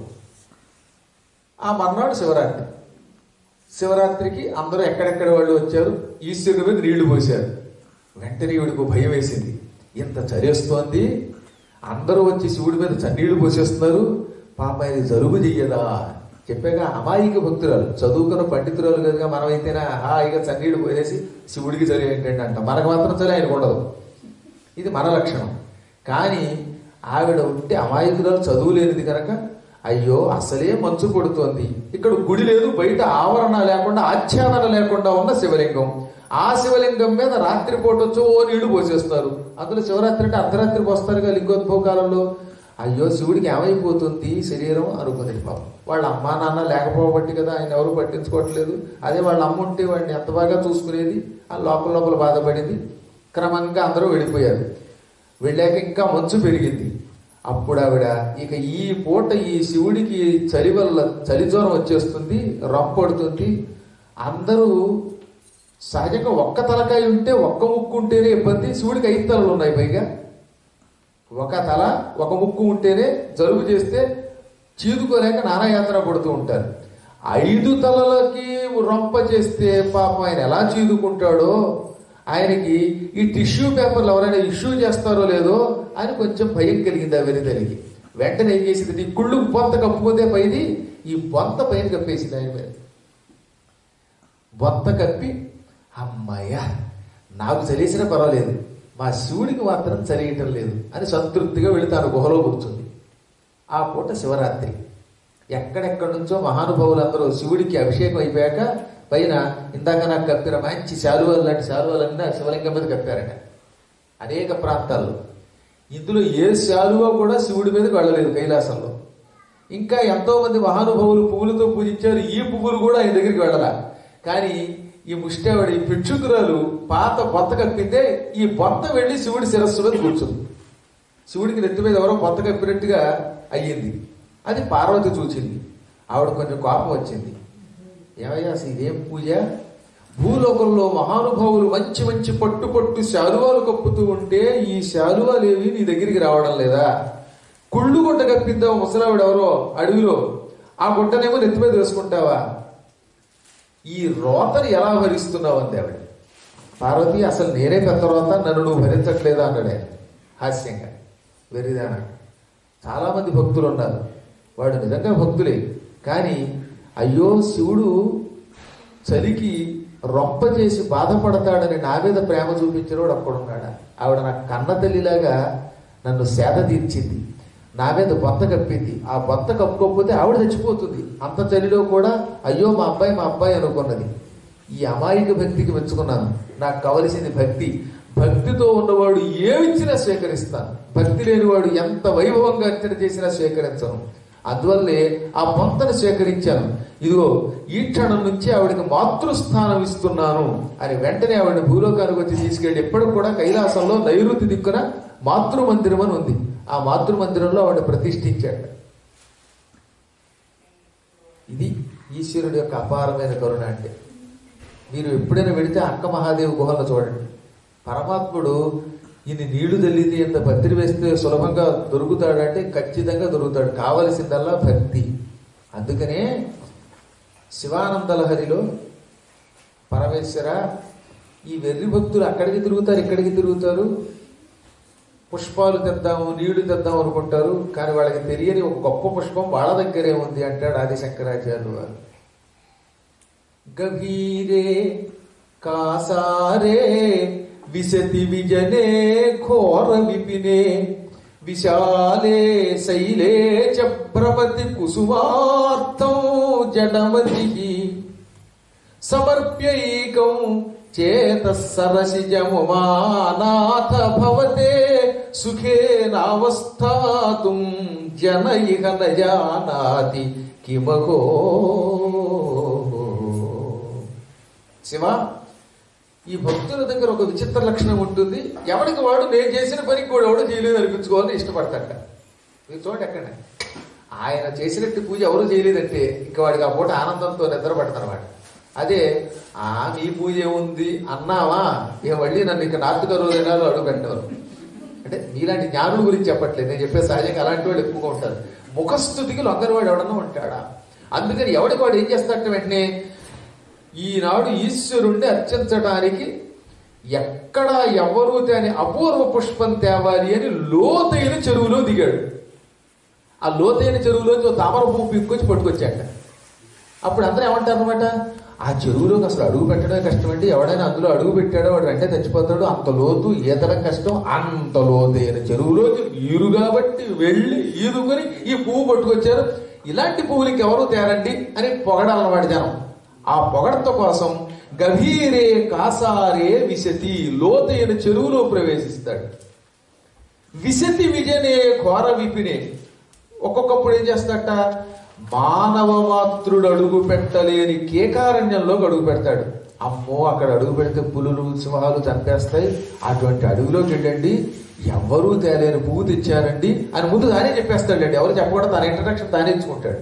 ఆ మర్నాడు శివరాత్రి శివరాత్రికి అందరూ ఎక్కడెక్కడ వాళ్ళు వచ్చారు ఈశ్వరుడి మీద నీళ్లు పోశారు వెంటనే ఈవిడికి భయం వేసింది ఇంత చలిస్తోంది అందరూ వచ్చి శివుడి మీద చన్నీళ్లు పోసేస్తున్నారు పాప ఇది జరుగు చెయ్యదా చెప్పాక అమాయిక భక్తురాలు చదువుకున్న పండితురాలు కనుక మనమైతేనా హాయిగా చన్నీళ్లు పోసేసి శివుడికి చలి ఏంటంటే అంట మనకు మాత్రం చలి ఆయనకు ఉండదు ఇది మన లక్షణం కానీ ఆవిడ ఉంటే అమాయకురాలు చదువు లేనిది కనుక అయ్యో అసలే మంచు కొడుతోంది ఇక్కడ గుడి లేదు బయట ఆవరణ లేకుండా ఆచ్ఛాదన లేకుండా ఉన్న శివలింగం ఆ శివలింగం మీద రాత్రిపూట వచ్చి ఓ నీళ్లు పోసేస్తారు అందులో శివరాత్రి అంటే అర్ధరాత్రి పోస్తారు కదా లింగోద్భవ కాలంలో అయ్యో శివుడికి ఏమైపోతుంది శరీరం అనుకుంది పాపం వాళ్ళ అమ్మా నాన్న లేకపోబట్టి కదా ఆయన ఎవరు పట్టించుకోవట్లేదు అదే వాళ్ళ అమ్మ ఉంటే వాడిని ఎంత బాగా చూసుకునేది ఆ లోపల లోపల బాధపడింది క్రమంగా అందరూ వెళ్ళిపోయారు వెళ్ళాక ఇంకా మంచు పెరిగింది అప్పుడు ఆవిడ ఇక ఈ పూట ఈ శివుడికి చలి వల్ల చలి జ్వరం వచ్చేస్తుంది రొంపడుతుంది అందరూ సహజంగా ఒక్క తలకాయ ఉంటే ఒక్క ముక్కు ఉంటేనే ఇబ్బంది శివుడికి ఐదు తలలు ఉన్నాయి పైగా ఒక తల ఒక ముక్కు ఉంటేనే జలుబు చేస్తే చీదుకోలేక నానాయాత్ర పడుతూ ఉంటారు ఐదు తలలకి రొంప చేస్తే పాపం ఆయన ఎలా చీదుకుంటాడో ఆయనకి ఈ టిష్యూ పేపర్లు ఎవరైనా ఇష్యూ చేస్తారో లేదో అని కొంచెం భయం కలిగింది ఆ వెరితలికి వెంటనే ఏం చేసింది ఈ కుళ్ళు బొంత కప్పుకుందే పైది ఈ బొంత పైన కప్పేసింది ఆయన మీద బొంత కప్పి అమ్మయ్య నాకు చలిసినా పర్వాలేదు మా శివుడికి మాత్రం చలియటం లేదు అని సంతృప్తిగా వెళ్ళి తాను గుహలో కూర్చుంది ఆ పూట శివరాత్రి ఎక్కడెక్కడి నుంచో మహానుభావులందరూ శివుడికి అభిషేకం అయిపోయాక పైన ఇందాక నాకు కప్పిన మంచి శాలువాలు లాంటి శాలువాలన్నీ ఆ శివలింగం మీద కప్పారట అనేక ప్రాంతాల్లో ఇందులో ఏ శాలువా కూడా శివుడి మీదకి వెళ్ళలేదు కైలాసంలో ఇంకా ఎంతో మంది మహానుభావులు పువ్వులతో పూజించారు ఈ పువ్వులు కూడా ఆయన దగ్గరికి వెళ్ళాల కానీ ఈ ముష్టావిడ ఈ భిక్షుకురాలు పాత బొత్త కప్పితే ఈ బొత్త వెళ్ళి శివుడి శిరస్సు మీద కూర్చుంది శివుడికి నెత్తి మీద ఎవరో బొత్త కప్పినట్టుగా అయ్యింది అది పార్వతి చూచింది ఆవిడ కొంచెం కోపం వచ్చింది ఏమయ్యా అసలు ఇదేం పూజ భూలోకంలో మహానుభావులు మంచి మంచి పట్టు పట్టు శాలువాలు కప్పుతూ ఉంటే ఈ శాలువాలు ఏవి నీ దగ్గరికి రావడం లేదా కుళ్ళు గుడ్డ కప్పిద్దాం ముసలావిడ ఎవరో అడవిలో ఆ గుడ్డనేమో నెత్తి మీద వేసుకుంటావా ఈ రోతని ఎలా భరిస్తున్నావు అంది ఆవిడ పార్వతి అసలు నేనే పెద్ద రోత నన్ను నువ్వు భరించట్లేదా అన్నాడు ఆయన హాస్యంగా వెరిదానా చాలామంది భక్తులు ఉన్నారు వాడు నిజంగా భక్తులే కానీ అయ్యో శివుడు చలికి రొంప చేసి బాధపడతాడని నా మీద ప్రేమ చూపించినోడు అక్కడున్నాడా ఆవిడ నాకు కన్న తల్లిలాగా నన్ను సేద తీర్చింది నా మీద బొత్త కప్పింది ఆ బొత్త కప్పుకోకపోతే ఆవిడ చచ్చిపోతుంది అంత చలిలో కూడా అయ్యో మా అబ్బాయి మా అబ్బాయి అనుకున్నది ఈ అమాయక భక్తికి మెచ్చుకున్నాను నాకు కావలసింది భక్తి భక్తితో ఉన్నవాడు ఏమిచ్చినా స్వీకరిస్తాను భక్తి లేనివాడు ఎంత వైభవంగా అర్చన చేసినా స్వీకరించను అందువల్లే ఆ పొంతను స్వీకరించాను ఇదిగో ఈ క్షణం నుంచి ఆవిడకి మాతృస్థానం ఇస్తున్నాను అని వెంటనే ఆవిడ భూలోకానికి వచ్చి తీసుకెళ్ళి ఎప్పుడు కూడా కైలాసంలో నైరుతి దిక్కున మాతృమందిరం అని ఉంది ఆ మాతృమందిరంలో ఆవిడ ప్రతిష్ఠించాడు ఇది ఈశ్వరుడు యొక్క అపారమైన కరుణ అంటే మీరు ఎప్పుడైనా వెళితే అక్క మహాదేవి గుహలో చూడండి పరమాత్ముడు ఇన్ని నీళ్లు తల్లితే ఇంత పత్రి వేస్తే సులభంగా దొరుకుతాడంటే ఖచ్చితంగా దొరుకుతాడు కావలసిందల్లా భక్తి అందుకనే శివానంద లహరిలో పరమేశ్వర ఈ వెర్రి భక్తులు అక్కడికి తిరుగుతారు ఇక్కడికి తిరుగుతారు పుష్పాలు తెద్దాము నీళ్లు తెద్దాం అనుకుంటారు కానీ వాళ్ళకి తెలియని ఒక గొప్ప పుష్పం వాళ్ళ దగ్గరే ఉంది అంటాడు ఆది శంకరాచార్యులు వారు గభీరే కాసారే విశతి విజనే ఘోర విపినే విశాలే శైలే చ భ్రమతి కుసుమార్థం జడమతి సమర్ప్యైకం చేత సరసిజముమానాథ భవతే సుఖేనావస్థాతుం జన ఇహ న జానాతి కిమగో శివ ఈ భక్తుల దగ్గర ఒక విచిత్ర లక్షణం ఉంటుంది ఎవరికి వాడు నేను చేసిన పనికి కూడా ఎవడు చేయలేదు అనిపించుకోవాలని ఇష్టపడతాట మీరు చూడండి ఎక్కడ ఆయన చేసినట్టు పూజ ఎవరు చేయలేదంటే ఇంకా వాడికి ఆ పూట ఆనందంతో నిద్ర పడతారు అదే ఆ మీ పూజ ఏముంది అన్నావా ఇక మళ్ళీ నన్ను ఇక నార్త్ కరోజనాలు అడుగు పెట్టేవారు అంటే మీలాంటి జ్ఞానుల గురించి చెప్పట్లేదు నేను చెప్పే సహజంగా అలాంటి వాళ్ళు ఎక్కువగా ఉంటారు ముఖస్థుతికి లొంగనివాడు ఎవడన్నా ఉంటాడా అందుకని ఎవడికి వాడు ఏం చేస్తాడంటే వెంటనే ఈనాడు ఈశ్వరుణ్ణి అర్చించడానికి ఎక్కడ ఎవరు తేని అపూర్వ పుష్పం తేవాలి అని లోతైన చెరువులో దిగాడు ఆ లోతైన చెరువులోంచి ఒక తామర పువ్వు పిక్కొచ్చి పట్టుకొచ్చాట అప్పుడు అందరూ ఏమంటారు అనమాట ఆ చెరువులోకి అసలు అడుగు పెట్టడమే కష్టం అండి ఎవడైనా అందులో అడుగు పెట్టాడో వాడు వెంటనే చచ్చిపోతాడు అంత లోతు ఈతడం కష్టం అంత లోతైన చెరువులోకి ఈరు కాబట్టి వెళ్ళి ఈదుకొని ఈ పువ్వు పట్టుకొచ్చారు ఇలాంటి పువ్వులకి ఎవరు తేరండి అని పొగడాలన్నమాట జనం ఆ పొగడత కోసం గభీరే కాసారే విశతి లోతైన చెరువులో ప్రవేశిస్తాడు విశతి విజనే ఘోర విపినే ఒక్కొక్కప్పుడు ఏం చేస్తాడట మానవ మాతృడు అడుగు పెట్టలేని కేకారణ్యంలోకి అడుగు పెడతాడు అమ్మో అక్కడ అడుగు పెడితే పులులు సింహాలు చంపేస్తాయి అటువంటి అడుగులోకి వెళ్ళండి ఎవరూ తేలేని పువ్వు తెచ్చారండి అని ముందు తానే చెప్పేస్తాడండి ఎవరు చెప్పకుండా తన ఇంట్రడక్షన్ తానే ఇచ్చుకుంటాడు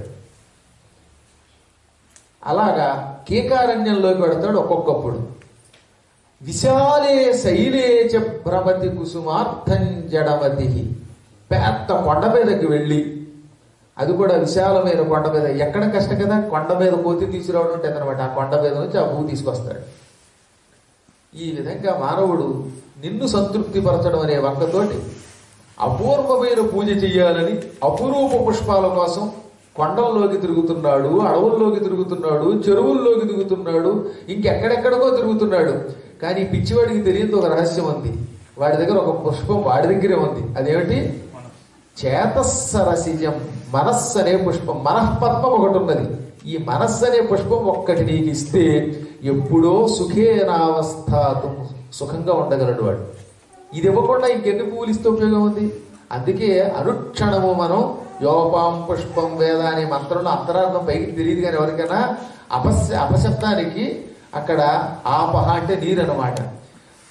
అలాగా కేకారణ్యంలోకి పెడతాడు ఒక్కొక్కప్పుడు విశాలే శైలే చ భ్రమతి కుసుమార్థం జడమతి పెద్ద కొండ మీదకి వెళ్ళి అది కూడా విశాలమైన కొండ మీద ఎక్కడ కష్టం కదా కొండ మీద కోతి తీసుకురావడం ఉంటుంది అనమాట ఆ కొండ మీద నుంచి ఆ పువ్వు తీసుకొస్తాడు ఈ విధంగా మానవుడు నిన్ను సంతృప్తి పరచడం అనే వంకతోటి అపూర్వమైన పూజ చెయ్యాలని అపురూప పుష్పాల కోసం కొండల్లోకి తిరుగుతున్నాడు అడవుల్లోకి తిరుగుతున్నాడు చెరువుల్లోకి తిరుగుతున్నాడు ఇంకెక్కడెక్కడికో తిరుగుతున్నాడు కానీ ఈ పిచ్చివాడికి తెలియదు ఒక రహస్యం ఉంది వాడి దగ్గర ఒక పుష్పం వాడి దగ్గరే ఉంది అదేమిటి చేతస్సరసిజం మనస్సు అనే పుష్పం మనఃపద్మం ఒకటి ఉన్నది ఈ మనస్సు అనే పుష్పం ఒక్కటి నీకు ఇస్తే ఎప్పుడో సుఖేనావస్థాతు సుఖంగా ఉండగలడు వాడు ఇది ఇవ్వకుండా ఇంకెన్ని పువ్వులు ఇస్తే ఉపయోగం ఉంది అందుకే అనుక్షణము మనం యోపాం పుష్పం వేద అనే మంత్రంలో అంతరార్థం పైకి తెలియదు కానీ ఎవరికైనా అపశ అపశబ్దానికి అక్కడ ఆపహ అంటే నీరు అనమాట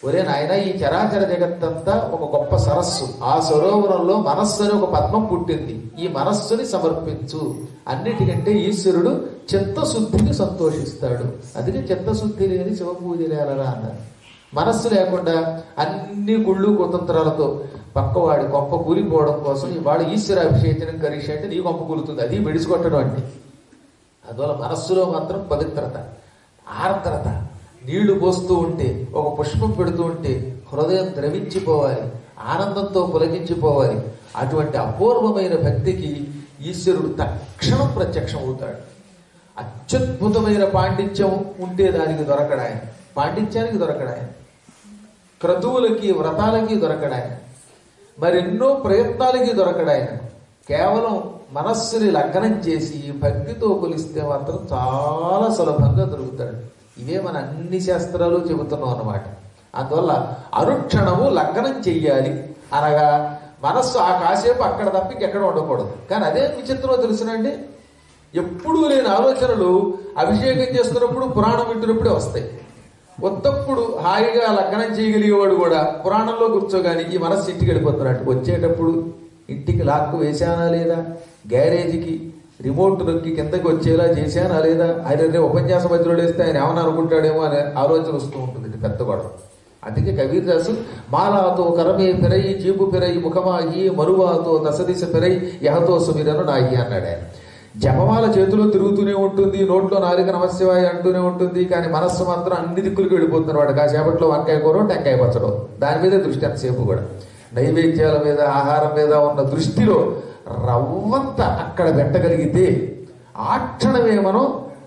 ఒరే నాయన ఈ చరాచర జగత్తంతా ఒక గొప్ప సరస్సు ఆ సరోవరంలో మనస్సు అని ఒక పద్మం పుట్టింది ఈ మనస్సుని సమర్పించు అన్నిటికంటే ఈశ్వరుడు చిత్తశుద్ధిని సంతోషిస్తాడు అందుకే చిత్తశుద్ధి లేని శివపూజలేలరా అన్నారు మనస్సు లేకుండా అన్ని గుళ్ళు కుతంత్రాలతో పక్కవాడి కొంప కూలిపోవడం కోసం ఇవాళ ఈశ్వర అభిషేచనం కరీష అంటే నీ కొంప కూలుతుంది అది విడిచికొట్టడం అంటే అందువల్ల మనస్సులో మాత్రం పవిత్రత ఆర్ద్రత నీళ్లు పోస్తూ ఉంటే ఒక పుష్పం పెడుతూ ఉంటే హృదయం ద్రవించిపోవాలి ఆనందంతో పులకించిపోవాలి అటువంటి అపూర్వమైన భక్తికి ఈశ్వరుడు తక్షణం ప్రత్యక్షం అవుతాడు అత్యద్భుతమైన పాండిత్యం ఉంటే దానికి దొరకడాయన పాండిత్యానికి దొరకడాయన క్రతువులకి వ్రతాలకి దొరకడాయన మరెన్నో ప్రయత్నాలకి దొరకడాయన కేవలం మనస్సుని లగ్నం చేసి భక్తితో కొలిస్తే మాత్రం చాలా సులభంగా దొరుకుతాడు ఇవే మన అన్ని శాస్త్రాలు చెబుతున్నాం అన్నమాట అందువల్ల అనుక్షణము లగ్నం చెయ్యాలి అనగా మనస్సు ఆ కాసేపు అక్కడ తప్ప ఇంకెక్కడ ఉండకూడదు కానీ అదే విచిత్రమో తెలుసునండి ఎప్పుడూ లేని ఆలోచనలు అభిషేకం చేస్తున్నప్పుడు పురాణం వింటున్నప్పుడే వస్తాయి ఉత్తప్పుడు హాయిగా లగ్నం చేయగలిగేవాడు కూడా పురాణంలో కూర్చోగాని ఈ మనస్సు ఇంటికి వెళ్ళిపోతున్నాడు వచ్చేటప్పుడు ఇంటికి లాక్కు వేశానా లేదా గ్యారేజీకి రిమోట్ నొక్కి కిందకి వచ్చేలా చేశానా లేదా ఆయన రేపు ఉపన్యాస మధ్యలో వేస్తే ఆయన ఏమని అనుకుంటాడేమో అనే ఆలోచన వస్తూ ఉంటుంది ఇది పెద్ద గొడవ అందుకే కబీర్దాసు మాలాతో కరమే పెరయి చీపు పెరయి ముఖమాగి మరువాతో దశదిశ పెరయి యహతో సుమిరను నాయి అన్నాడు ఆయన జపమాల చేతిలో తిరుగుతూనే ఉంటుంది నోట్లో నాలుక నమస్యవాయి అంటూనే ఉంటుంది కానీ మనస్సు మాత్రం అన్ని దిక్కులకి వెళ్ళిపోతున్నారు వాడు కాసేపట్లో వంకాయ కూర టెంకాయ పచ్చడం దాని మీదే దృష్టి అంతసేపు కూడా నైవేద్యాల మీద ఆహారం మీద ఉన్న దృష్టిలో రవ్వంత అక్కడ పెట్టగలిగితే ఆ క్షణమే మనం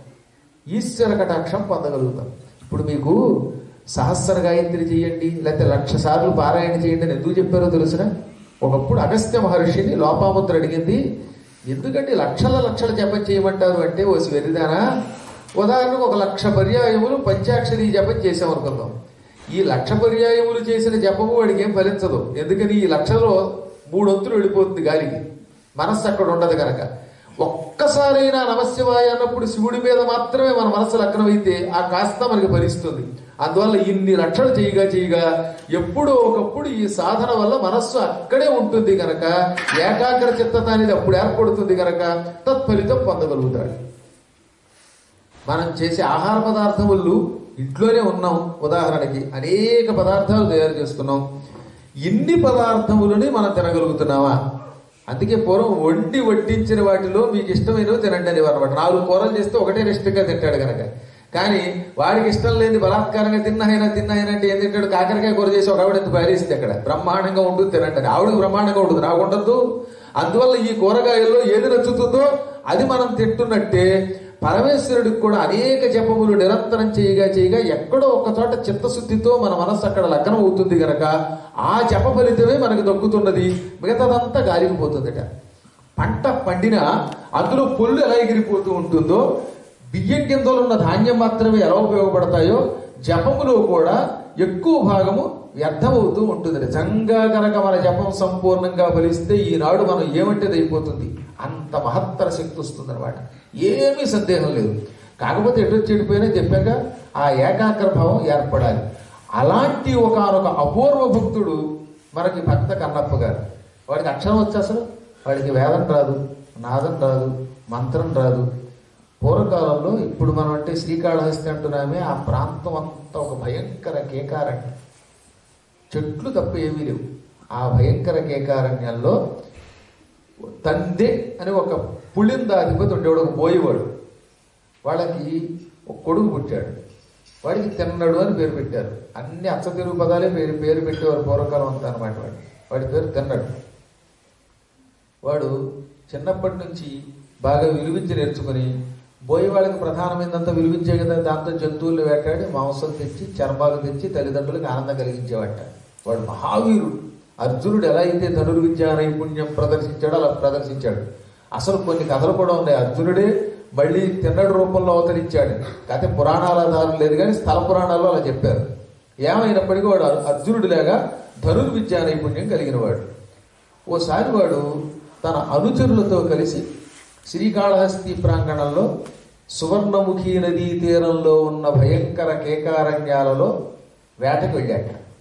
ఈశ్వర కటాక్షం పొందగలుగుతాం ఇప్పుడు మీకు సహస్ర గాయత్రి చేయండి లేకపోతే లక్ష సార్లు పారాయణ చేయండి అని ఎందుకు చెప్పారో తెలుసిన ఒకప్పుడు అగస్త్య మహర్షిని లోపాముద్ర అడిగింది ఎందుకంటే లక్షల లక్షల జపం చేయమంటారు అంటే ఓ వెరిదానా ఉదాహరణకు ఒక లక్ష పర్యాయములు పంచాక్షరి జపం చేసాం అనుకుందాం ఈ లక్ష పర్యాయములు చేసిన జపము వాడికి ఏం ఫలించదు ఎందుకని ఈ లక్షలో మూడొంతులు వెళ్ళిపోతుంది గాలికి మనస్సు అక్కడ ఉండదు కనుక ఒక్కసారైనా నమశివాయ అన్నప్పుడు శివుడి మీద మాత్రమే మన మనస్సు లగ్నమైతే ఆ కాస్త మనకి ఫలిస్తుంది అందువల్ల ఇన్ని లక్షలు చేయగా చేయగా ఎప్పుడో ఒకప్పుడు ఈ సాధన వల్ల మనస్సు అక్కడే ఉంటుంది కనుక ఏకాగ్ర చిత్తత అనేది అప్పుడు ఏర్పడుతుంది కనుక తత్ఫలితం పొందగలుగుతాడు మనం చేసే ఆహార పదార్థములు ఇంట్లోనే ఉన్నాం ఉదాహరణకి అనేక పదార్థాలు తయారు చేస్తున్నాం ఇన్ని పదార్థములని మనం తినగలుగుతున్నామా అందుకే పూర్వం వండి వడ్డించిన వాటిలో మీకు ఇష్టమైనవి తినండి అని అనమాట నాలుగు కూరలు చేస్తే ఒకటే ఇష్టంగా తింటాడు కనుక కానీ వాడికి ఇష్టం లేని బలాత్కారంగా తిన్నహైనా తిన్నహైనా అంటే ఏం తింటాడు కాకరకాయ కూర చేసి ఒక ఆవిడ ఎంత పారేస్తే అక్కడ బ్రహ్మాండంగా ఉంటుంది తినండి అని ఆవిడకి బ్రహ్మాండంగా ఉంటుంది నాకు ఉండదు అందువల్ల ఈ కూరగాయల్లో ఏది నచ్చుతుందో అది మనం తింటున్నట్టే పరమేశ్వరుడికి కూడా అనేక జపములు నిరంతరం చేయగా చేయగా ఎక్కడో ఒక చోట చిత్తశుద్ధితో మన మనస్సు అక్కడ లగ్నం అవుతుంది గనక ఆ జప ఫలితమే మనకు దక్కుతున్నది మిగతాదంతా గాలిగిపోతుందట పంట పండినా అందులో పొల్లు ఎలా ఎగిరిపోతూ ఉంటుందో బియ్యం కిందలో ఉన్న ధాన్యం మాత్రమే ఎలా ఉపయోగపడతాయో జపములో కూడా ఎక్కువ భాగము వ్యర్థమవుతూ ఉంటుంది నిజంగా కనుక మన జపం సంపూర్ణంగా ఫలిస్తే ఈనాడు మనం ఏమంటే అయిపోతుంది అంత మహత్తర శక్తి వస్తుంది అనమాట ఏమీ సందేహం లేదు కాకపోతే ఎటు చెడిపోయినా చెప్పాక ఆ ఏకాగ్ర భావం ఏర్పడాలి అలాంటి ఒకనొక అపూర్వ భక్తుడు మనకి భక్త కన్నప్ప గారు వాడికి అక్షరం వచ్చి అసలు వాడికి వేదం రాదు నాదం రాదు మంత్రం రాదు పూర్వకాలంలో ఇప్పుడు మనం అంటే శ్రీకాళహస్తి అంటున్నామే ఆ ప్రాంతం అంతా ఒక భయంకర కేకారణ్యం చెట్లు తప్ప ఏమీ లేవు ఆ భయంకర కేకారణ్యంలో తందె అని ఒక పులిందాధిపతి ఉండేవాడు ఒక బోయేవాడు వాళ్ళకి ఒక కొడుకు పుట్టాడు వాడికి తిన్నడు అని పేరు పెట్టారు అన్ని అచ్చ తెలుగు పదాలే పేరు పేరు పెట్టేవారు పూర్వకాలం అంతా అనమాట వాడు వాడి పేరు తిన్నడు వాడు చిన్నప్పటి నుంచి బాగా విలువించి నేర్చుకుని బోయి వాళ్ళకి ప్రధానమైనంత విలువించే కదా దాంతో జంతువులు వేటాడి మాంసం తెచ్చి చర్మాలు తెచ్చి తల్లిదండ్రులకు ఆనందం కలిగించేవాట వాడు మహావీరుడు అర్జునుడు ఎలా అయితే ధనుర్విద్యా నైపుణ్యం ప్రదర్శించాడో అలా ప్రదర్శించాడు అసలు కొన్ని కథలు కూడా ఉన్నాయి అర్జునుడే మళ్ళీ తిన్నడు రూపంలో అవతరించాడు కాకపోతే పురాణాల ఆధారం లేదు కానీ స్థల పురాణాల్లో అలా చెప్పారు ఏమైనప్పటికీ వాడు అర్జునుడిలాగా ధనుర్విద్యా నైపుణ్యం కలిగిన వాడు ఓసారి వాడు తన అనుచరులతో కలిసి శ్రీకాళహస్తి ప్రాంగణంలో సువర్ణముఖి నదీ తీరంలో ఉన్న భయంకర కేకారణ్యాలలో వేటకు వెళ్ళాక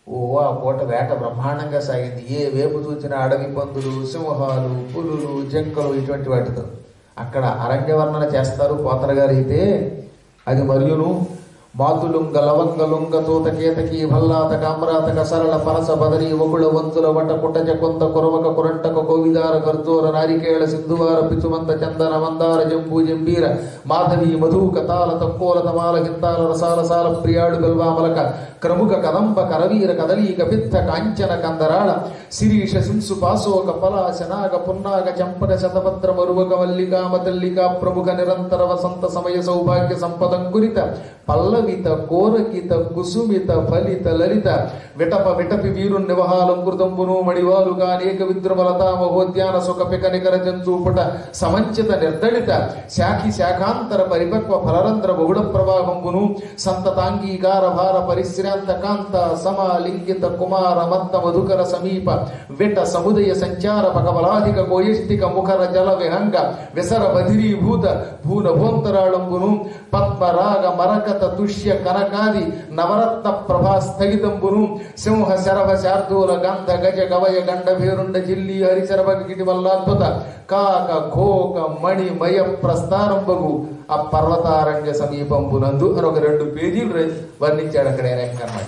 ఓ ఆ పూట వేట బ్రహ్మాండంగా సాగింది ఏ వేపు చూచిన అడవి పందులు సింహాలు పులులు జింకలు ఇటువంటి వాటితో అక్కడ అరణ్యవర్ణన చేస్తారు పోతన గారు అయితే అది మరియును మాతులుంగ లవంగ లుంగ తూత కేతకి భల్లాత కామ్రాతక సరళ పనస బదరి ఒగుళ వంతుల వట కుటజ కొంత కురవక కురంటక కోవిదార కర్జోర నారికేళ సింధువార పిచుమంత చందన మందార జంబూ జంబీర మాధవి మధుక తాల తక్కోల తమాల హింతాల రసాల సాల ప్రియాడు గల్వామలక క్రముక కదంబ కరవీర కదలీక పిత్త కాంచన కందరాళ శిరీష శింసు పాశోక పలాశ నాగ పున్నాగ చంపక శతభద్ర మరువక మల్లికా మతల్లిక ప్రముఖ నిరంతర వసంత సమయ సౌభాగ్య సంపదంకురిత పల్లవిత కోరకిత కుసుమిత ఫలిత లలిత విటప విటపి వీరు నివహాలంకృతంబును మణివాలుగా అనేక విద్రుమలతా మహోద్యాన సుఖపిక నికర జంతూపుట సమంచిత నిర్దళిత శాఖి శాఖాంతర పరిపక్వ ఫలరంధ్ర బహుళ ప్రవాహంబును సంతతాంగీకార భార పరిశ్రాంత కాంత సమాలింగిత కుమార మత్త మధుకర సమీప విట సముదయ సంచార పకబలాధిక కోయిష్టిక ముఖర జల విహంగ విసర బధిరీభూత భూన భూంతరాళంబును పద్మరాగ మరకత తుష్య కనకాది నవరత్న ప్రభా స్థగితంబును సింహ శరభ శార్దూల గంధ గజ గవయ గండ భేరుండ జిల్లి హరిశరభ గిటి వల్లాద్భుత కాక ఘోక మణి మయ ప్రస్థారంబగు ఆ పర్వతారణ్య సమీపంబునందు అని ఒక రెండు పేజీలు ర- వర్ణించాడు అక్కడ ఆయన అన్నమాట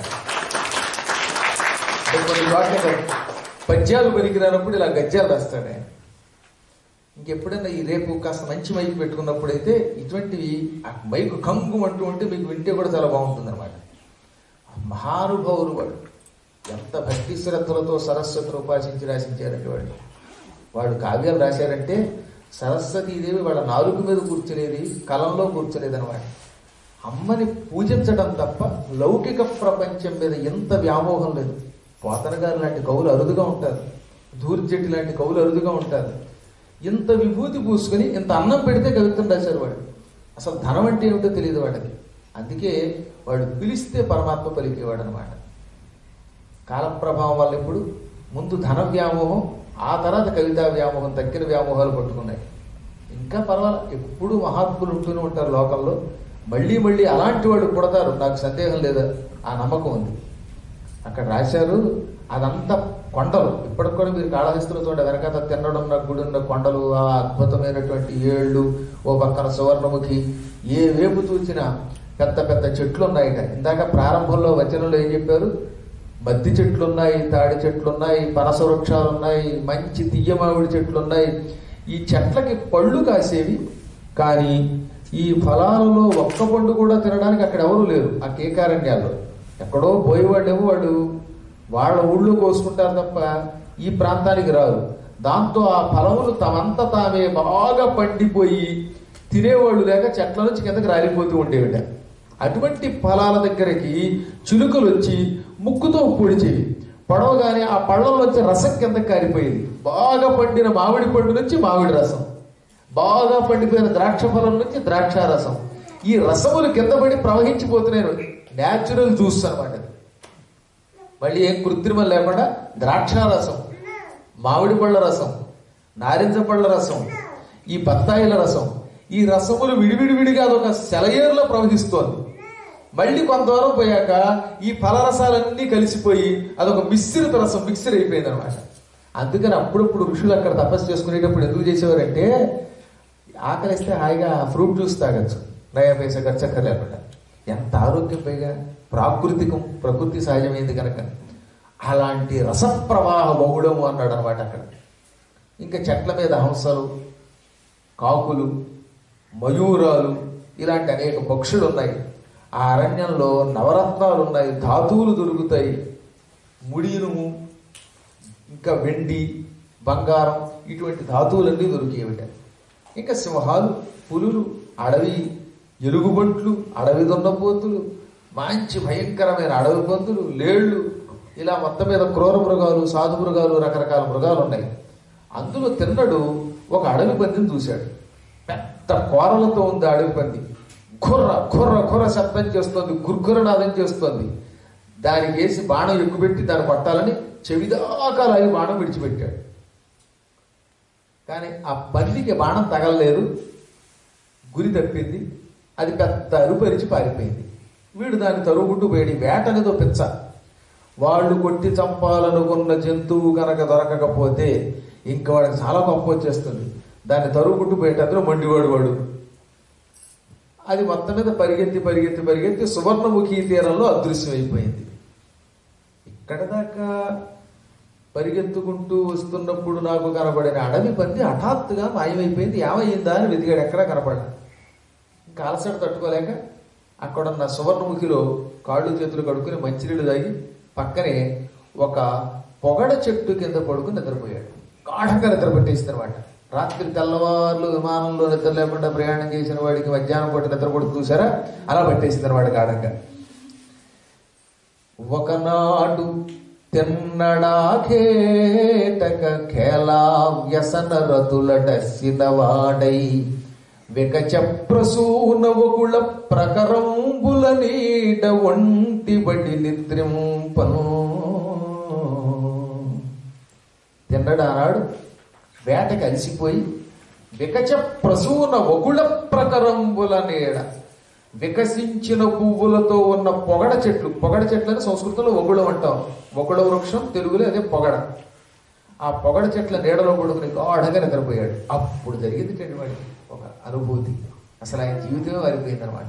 అంటే కొన్ని చోట్ల పద్యాలు పనికిరానప్పుడు ఇలా గద్యాలు రాస్తాడు ఆయన ఇంకెప్పుడైనా ఈ రేపు కాస్త మంచి మైక్ పెట్టుకున్నప్పుడు అయితే ఇటువంటివి ఆ మైక్ కంగు అంటూ ఉంటే మీకు వింటే కూడా చాలా బాగుంటుంది అనమాట మహానుభావులు వాడు ఎంత భక్తి శ్రద్ధలతో సరస్వతిని ఉపాసించి రాసించారంటే వాడు వాడు కావ్యాలు రాశారంటే సరస్వతీదేవి వాళ్ళ నాలుగు మీద కూర్చునేది కలంలో కూర్చునేది అనమాట అమ్మని పూజించడం తప్ప లౌకిక ప్రపంచం మీద ఎంత వ్యామోహం లేదు పోతన గారు లాంటి కవులు అరుదుగా ఉంటారు దూర్జెట్టి లాంటి కవులు అరుదుగా ఉంటారు ఇంత విభూతి పూసుకొని ఇంత అన్నం పెడితే కవిత్వం రాశారు వాడు అసలు ధనం అంటే ఏమిటో తెలియదు వాడికి అందుకే వాడు పిలిస్తే పరమాత్మ పలికేవాడు అనమాట కాలప్రభావం వల్ల ఇప్పుడు ముందు ధన వ్యామోహం ఆ తర్వాత కవితా వ్యామోహం తక్కిన వ్యామోహాలు పట్టుకున్నాయి ఇంకా పర్వాలేదు ఎప్పుడు మహాత్ములు ఉంటూనే ఉంటారు లోకంలో మళ్ళీ మళ్ళీ అలాంటి వాడు పుడతారు నాకు సందేహం లేదా ఆ నమ్మకం ఉంది అక్కడ రాశారు అదంతా కొండలు ఇప్పటికి కూడా మీరు కాళహస్తిలో చూడండి వెనకాల తిన్నడున్న గుడున్న కొండలు ఆ అద్భుతమైనటువంటి ఏళ్ళు ఓ పక్కన సువర్ణముఖి ఏ వేపు చూసినా పెద్ద పెద్ద చెట్లు ఉన్నాయిట ఇందాక ప్రారంభంలో వచనంలో ఏం చెప్పారు మద్ది చెట్లు ఉన్నాయి తాడి చెట్లు ఉన్నాయి పనస వృక్షాలు ఉన్నాయి మంచి తీయ మామిడి చెట్లు ఉన్నాయి ఈ చెట్లకి పళ్ళు కాసేవి కానీ ఈ ఫలాలలో ఒక్క పండు కూడా తినడానికి అక్కడ ఎవరు లేరు ఆ కేకారణ్యాల్లో ఎక్కడో పోయేవాళ్ళేమో వాళ్ళు వాళ్ళ ఊళ్ళో కోసుకుంటారు తప్ప ఈ ప్రాంతానికి రారు దాంతో ఆ ఫలములు తమంత తామే బాగా పండిపోయి తినేవాళ్ళు లేక చెట్ల నుంచి కిందకి రాలిపోతూ ఉండేవిట అటువంటి ఫలాల దగ్గరికి చిలుకలు వచ్చి ముక్కుతో పొడిచేవి పొడవగానే ఆ పళ్ళలోంచి రసం కిందకి కారిపోయేది బాగా పండిన మామిడి పండు నుంచి మామిడి రసం బాగా పండిపోయిన ద్రాక్ష ఫలం నుంచి ద్రాక్ష రసం ఈ రసములు కింద పడి ప్రవహించిపోతున్నాయి న్యాచురల్ జ్యూస్ అనమాట మళ్ళీ ఏం కృత్రిమం లేకుండా ద్రాక్ష రసం మామిడి పళ్ళ రసం నారింజ పళ్ళ రసం ఈ బత్తాయిల రసం ఈ రసములు విడివిడివిడిగా అదొక సెలయేరులో ప్రవహిస్తోంది మళ్ళీ కొంత దూరం పోయాక ఈ ఫలరసాలన్నీ కలిసిపోయి అదొక మిశ్రిత రసం మిక్సర్ అయిపోయింది అనమాట అందుకని అప్పుడప్పుడు ఋషులు అక్కడ తపస్సు చేసుకునేటప్పుడు ఎందుకు చేసేవారంటే ఆకలిస్తే హాయిగా ఫ్రూట్ జ్యూస్ తాగొచ్చు నయా పైసా ఖర్చు అక్కర్లేకుండా ఎంత ఆరోగ్యం పైగా ప్రాకృతికం ప్రకృతి సహజమైంది కనుక అలాంటి రసప్రవాహ బహుళము అన్నాడు అనమాట అక్కడ ఇంకా చెట్ల మీద హంసలు కాకులు మయూరాలు ఇలాంటి అనేక పక్షులు ఉన్నాయి ఆ అరణ్యంలో నవరత్నాలు ఉన్నాయి ధాతువులు దొరుకుతాయి ముడినుము ఇంకా వెండి బంగారం ఇటువంటి ధాతువులన్నీ దొరికేవిట ఇంకా సింహాలు పులులు అడవి ఎలుగుబంట్లు అడవి దున్నపోతులు మంచి భయంకరమైన అడవి పందులు లేళ్ళు ఇలా మొత్తం మీద క్రూర మృగాలు సాధు మృగాలు రకరకాల మృగాలు ఉన్నాయి అందులో తిన్నడు ఒక అడవి పందిని చూశాడు పెద్ద కోరలతో ఉంది ఆ అడవి పంది కుర్ర కుర్ర కుర్ర శబ్దం చేస్తోంది గుర్గురనాదం చేస్తోంది దానికి వేసి బాణం ఎక్కుపెట్టి దాన్ని పట్టాలని చెవిదాకా లాగి బాణం విడిచిపెట్టాడు కానీ ఆ పందికి బాణం తగలలేదు గురి తప్పింది అది పెద్ద అరుపరిచి పారిపోయింది వీడు దాన్ని తరుగుకుంటూ పోయాడు ఈ వేట అనేదో పిచ్చ వాళ్ళు కొట్టి చంపాలనుకున్న జంతువు కనుక దొరకకపోతే ఇంకా వాడికి చాలా గొప్ప వచ్చేస్తుంది దాన్ని తరుగుకుంటూ పోయేటందులో మండివాడు వాడు అది మొత్తం మీద పరిగెత్తి పరిగెత్తి పరిగెత్తి సువర్ణముఖి తీరంలో అదృశ్యమైపోయింది ఇక్కడ దాకా పరిగెత్తుకుంటూ వస్తున్నప్పుడు నాకు కనబడిన అడవి పంది హఠాత్తుగా మాయమైపోయింది ఏమైందా అని వెతికాడు ఎక్కడా కనపడ ఇంకా అలసట తట్టుకోలేక అక్కడున్న సువర్ణముఖిలో కాళ్ళు చేతులు కడుక్కుని మంచినీళ్ళు తాగి పక్కనే ఒక పొగడ చెట్టు కింద పడుకుని నిద్రపోయాడు గాఢంగా నిద్ర పట్టేసింది అనమాట రాత్రి తెల్లవారులు విమానంలో నిద్ర లేకుండా ప్రయాణం చేసిన వాడికి మధ్యాహ్నం పూట నిద్ర పడుతూ చూసారా అలా పట్టేసింది అనమాట గాఢంగా ఒకనాడు తిన్నడాఖేటక ఖేలా వ్యసన రతులటసిన వాడై వికచ ప్రసూనవకుళ ప్రకరంబుల నీడ ఒంటి బడి నిద్రింపను తిన్నడానాడు వేటకి అలసిపోయి వికచ ప్రసూన వకుళ ప్రకరంబుల నీడ వికసించిన పువ్వులతో ఉన్న పొగడ చెట్లు పొగడ చెట్లని సంస్కృతంలో ఒగుళం అంటాం ఒగుళ వృక్షం తెలుగులో అదే పొగడ ఆ పొగడ చెట్ల నీడలో కొడుకుని గాఢంగా నిద్రపోయాడు అప్పుడు జరిగింది చెట్టు వాడికి ఒక అనుభూతి అసలు ఆయన జీవితమే మారిపోయింది అనమాట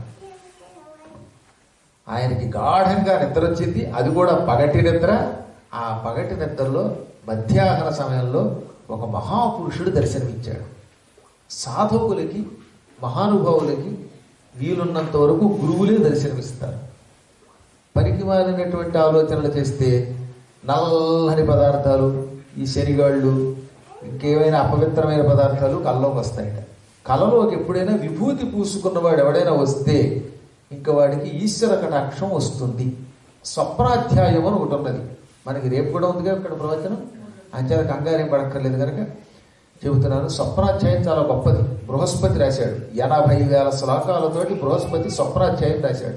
ఆయనకి గాఢంగా నిద్ర వచ్చింది అది కూడా పగటి నిద్ర ఆ పగటి నిద్రలో మధ్యాహ్న సమయంలో ఒక మహాపురుషుడు దర్శనమిచ్చాడు సాధకులకి మహానుభావులకి వీలున్నంత వరకు గురువులే దర్శనమిస్తారు పనికి మాలినటువంటి ఆలోచనలు చేస్తే నల్లని పదార్థాలు ఈ శనిగాళ్ళు ఇంకేమైనా అపవిత్రమైన పదార్థాలు కళ్ళలోకి వస్తాయట కళలోకి ఎప్పుడైనా విభూతి పూసుకున్నవాడు ఎవడైనా వస్తే ఇంకా వాడికి ఈశ్వర కటాక్షం వస్తుంది స్వప్నాధ్యాయం అని ఒకటి ఉన్నది మనకి రేపు కూడా ఉందిగా ఇక్కడ ప్రవచనం అంచేత కంగారేం పడక్కర్లేదు కనుక చెబుతున్నాను స్వప్నాధ్యాయం చాలా గొప్పది బృహస్పతి రాశాడు ఎనభై వేల శ్లోకాలతోటి బృహస్పతి స్వప్నాధ్యాయం రాశాడు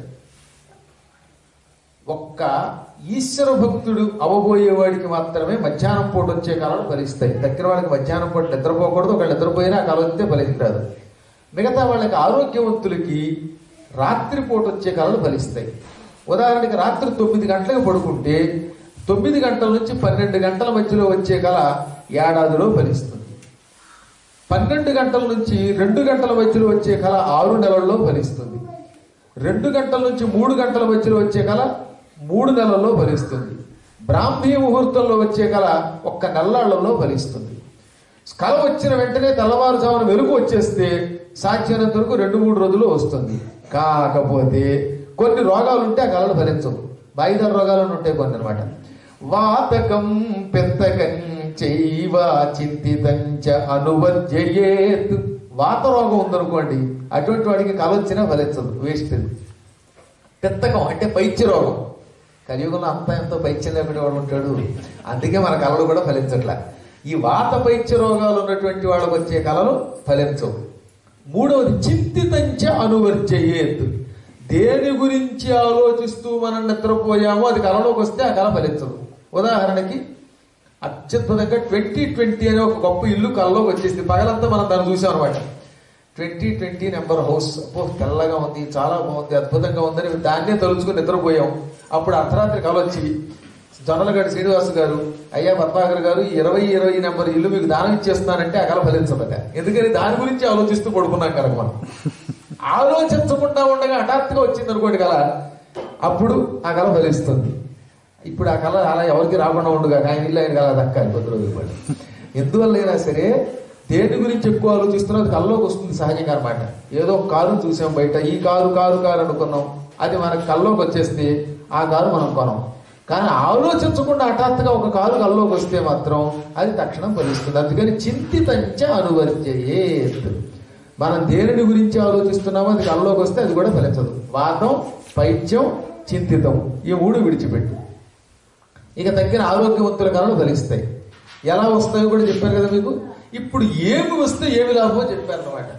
ఒక్క ఈశ్వర భక్తుడు అవబోయేవాడికి మాత్రమే మధ్యాహ్నం పూట వచ్చే కాలాలు ఫలిస్తాయి దగ్గర వాళ్ళకి మధ్యాహ్నం పూట నిద్రపోకూడదు ఒకళ్ళు నిద్రపోయినా ఆ కాలం వస్తే ఫలించరాదు మిగతా వాళ్ళకి ఆరోగ్యవంతులకి రాత్రి పూట వచ్చే కాలాలు ఫలిస్తాయి ఉదాహరణకి రాత్రి తొమ్మిది గంటలకు పడుకుంటే తొమ్మిది గంటల నుంచి పన్నెండు గంటల మధ్యలో వచ్చే కళ ఏడాదిలో ఫలిస్తుంది పన్నెండు గంటల నుంచి రెండు గంటల మధ్యలో వచ్చే కళ ఆరు నెలల్లో ఫలిస్తుంది రెండు గంటల నుంచి మూడు గంటల మధ్యలో వచ్చే కళ మూడు నెలల్లో ఫలిస్తుంది బ్రాహ్మీ ముహూర్తంలో వచ్చే కళ ఒక్క నెల్లాళ్లలో ఫలిస్తుంది కళ వచ్చిన వెంటనే తెల్లవారుజామున వెలుగు వచ్చేస్తే సాధ్యమైనంత వరకు రెండు మూడు రోజులు వస్తుంది కాకపోతే కొన్ని రోగాలు ఉంటే ఆ కళలు ఫలించవు వాయిదా రోగాలు ఉంటాయి కొన్ని అనమాట వాతకం పెత్తకం చైవ చింతితంచ అనువర్జయేత్ వాత రోగం ఉందనుకోండి అటువంటి వాడికి కళ వచ్చినా ఫలించదు వేస్ట్ పిత్తకం అంటే పైత్య రోగం కలియుగంలో అంతా ఎంతో పైత్యం లేకుండా వాడు ఉంటాడు అందుకే మన కళలు కూడా ఫలించట్లా ఈ వాత పైత్య రోగాలు ఉన్నటువంటి వాళ్ళకు వచ్చే కళలు ఫలించవు మూడవది చింతితంచ అనువర్జయేత్ దేని గురించి ఆలోచిస్తూ మనం నిద్రపోయామో అది కళలోకి వస్తే ఆ కళ ఫలించదు ఉదాహరణకి అత్యద్భుతంగా ట్వంటీ ట్వంటీ అనే ఒక గొప్ప ఇల్లు కళ్ళలోకి వచ్చేసింది పగలంతా మనం దాన్ని చూసాం అనమాట ట్వంటీ ట్వంటీ నెంబర్ హౌస్ అబ్బో తెల్లగా ఉంది చాలా బాగుంది అద్భుతంగా ఉందని దాన్నే తలుచుకుని నిద్రపోయాం అప్పుడు అర్ధరాత్రి కళ వచ్చి జొన్నలగడ్డ శ్రీనివాస్ గారు అయ్యా పద్మాకర్ గారు ఈ ఇరవై ఇరవై నెంబర్ ఇల్లు మీకు దానం ఇచ్చేస్తున్నానంటే ఆ కళ ఫలించదట ఎందుకని దాని గురించి ఆలోచిస్తూ పడుకున్నాం కనుక మనం ఆలోచించకుండా ఉండగా హఠాత్తుగా వచ్చింది అనుకోండి కళ అప్పుడు ఆ కళ ఫలిస్తుంది ఇప్పుడు ఆ కళ అలా ఎవరికి రాకుండా ఉండగా ఆయన ఇల్లు ఆయన కళ దక్కాలి కొద్ది రోజులు పాటు ఎందువల్లైనా సరే దేని గురించి ఎక్కువ ఆలోచిస్తున్నా అది కళ్ళలోకి వస్తుంది సహజంగా అనమాట ఏదో ఒక కారు చూసాం బయట ఈ కారు కారు కారు అనుకున్నాం అది మనకు కళ్ళలోకి వచ్చేస్తే ఆ కారు మనం కొనం కానీ ఆలోచించకుండా హఠాత్తుగా ఒక కారు కళ్ళలోకి వస్తే మాత్రం అది తక్షణం ఫలిస్తుంది అందుకని చింతితంచ అనువర్జయేత్ మనం దేనిని గురించి ఆలోచిస్తున్నామో అది కళ్ళలోకి వస్తే అది కూడా ఫలించదు వాతం పైత్యం చింతితం ఈ మూడు విడిచిపెట్టు ఇక తగ్గిన ఆరోగ్యవంతుల కళలు ఫలిస్తాయి ఎలా వస్తాయో కూడా చెప్పారు కదా మీకు ఇప్పుడు ఏమి వస్తే ఏమి లాభమో చెప్పారు అనమాట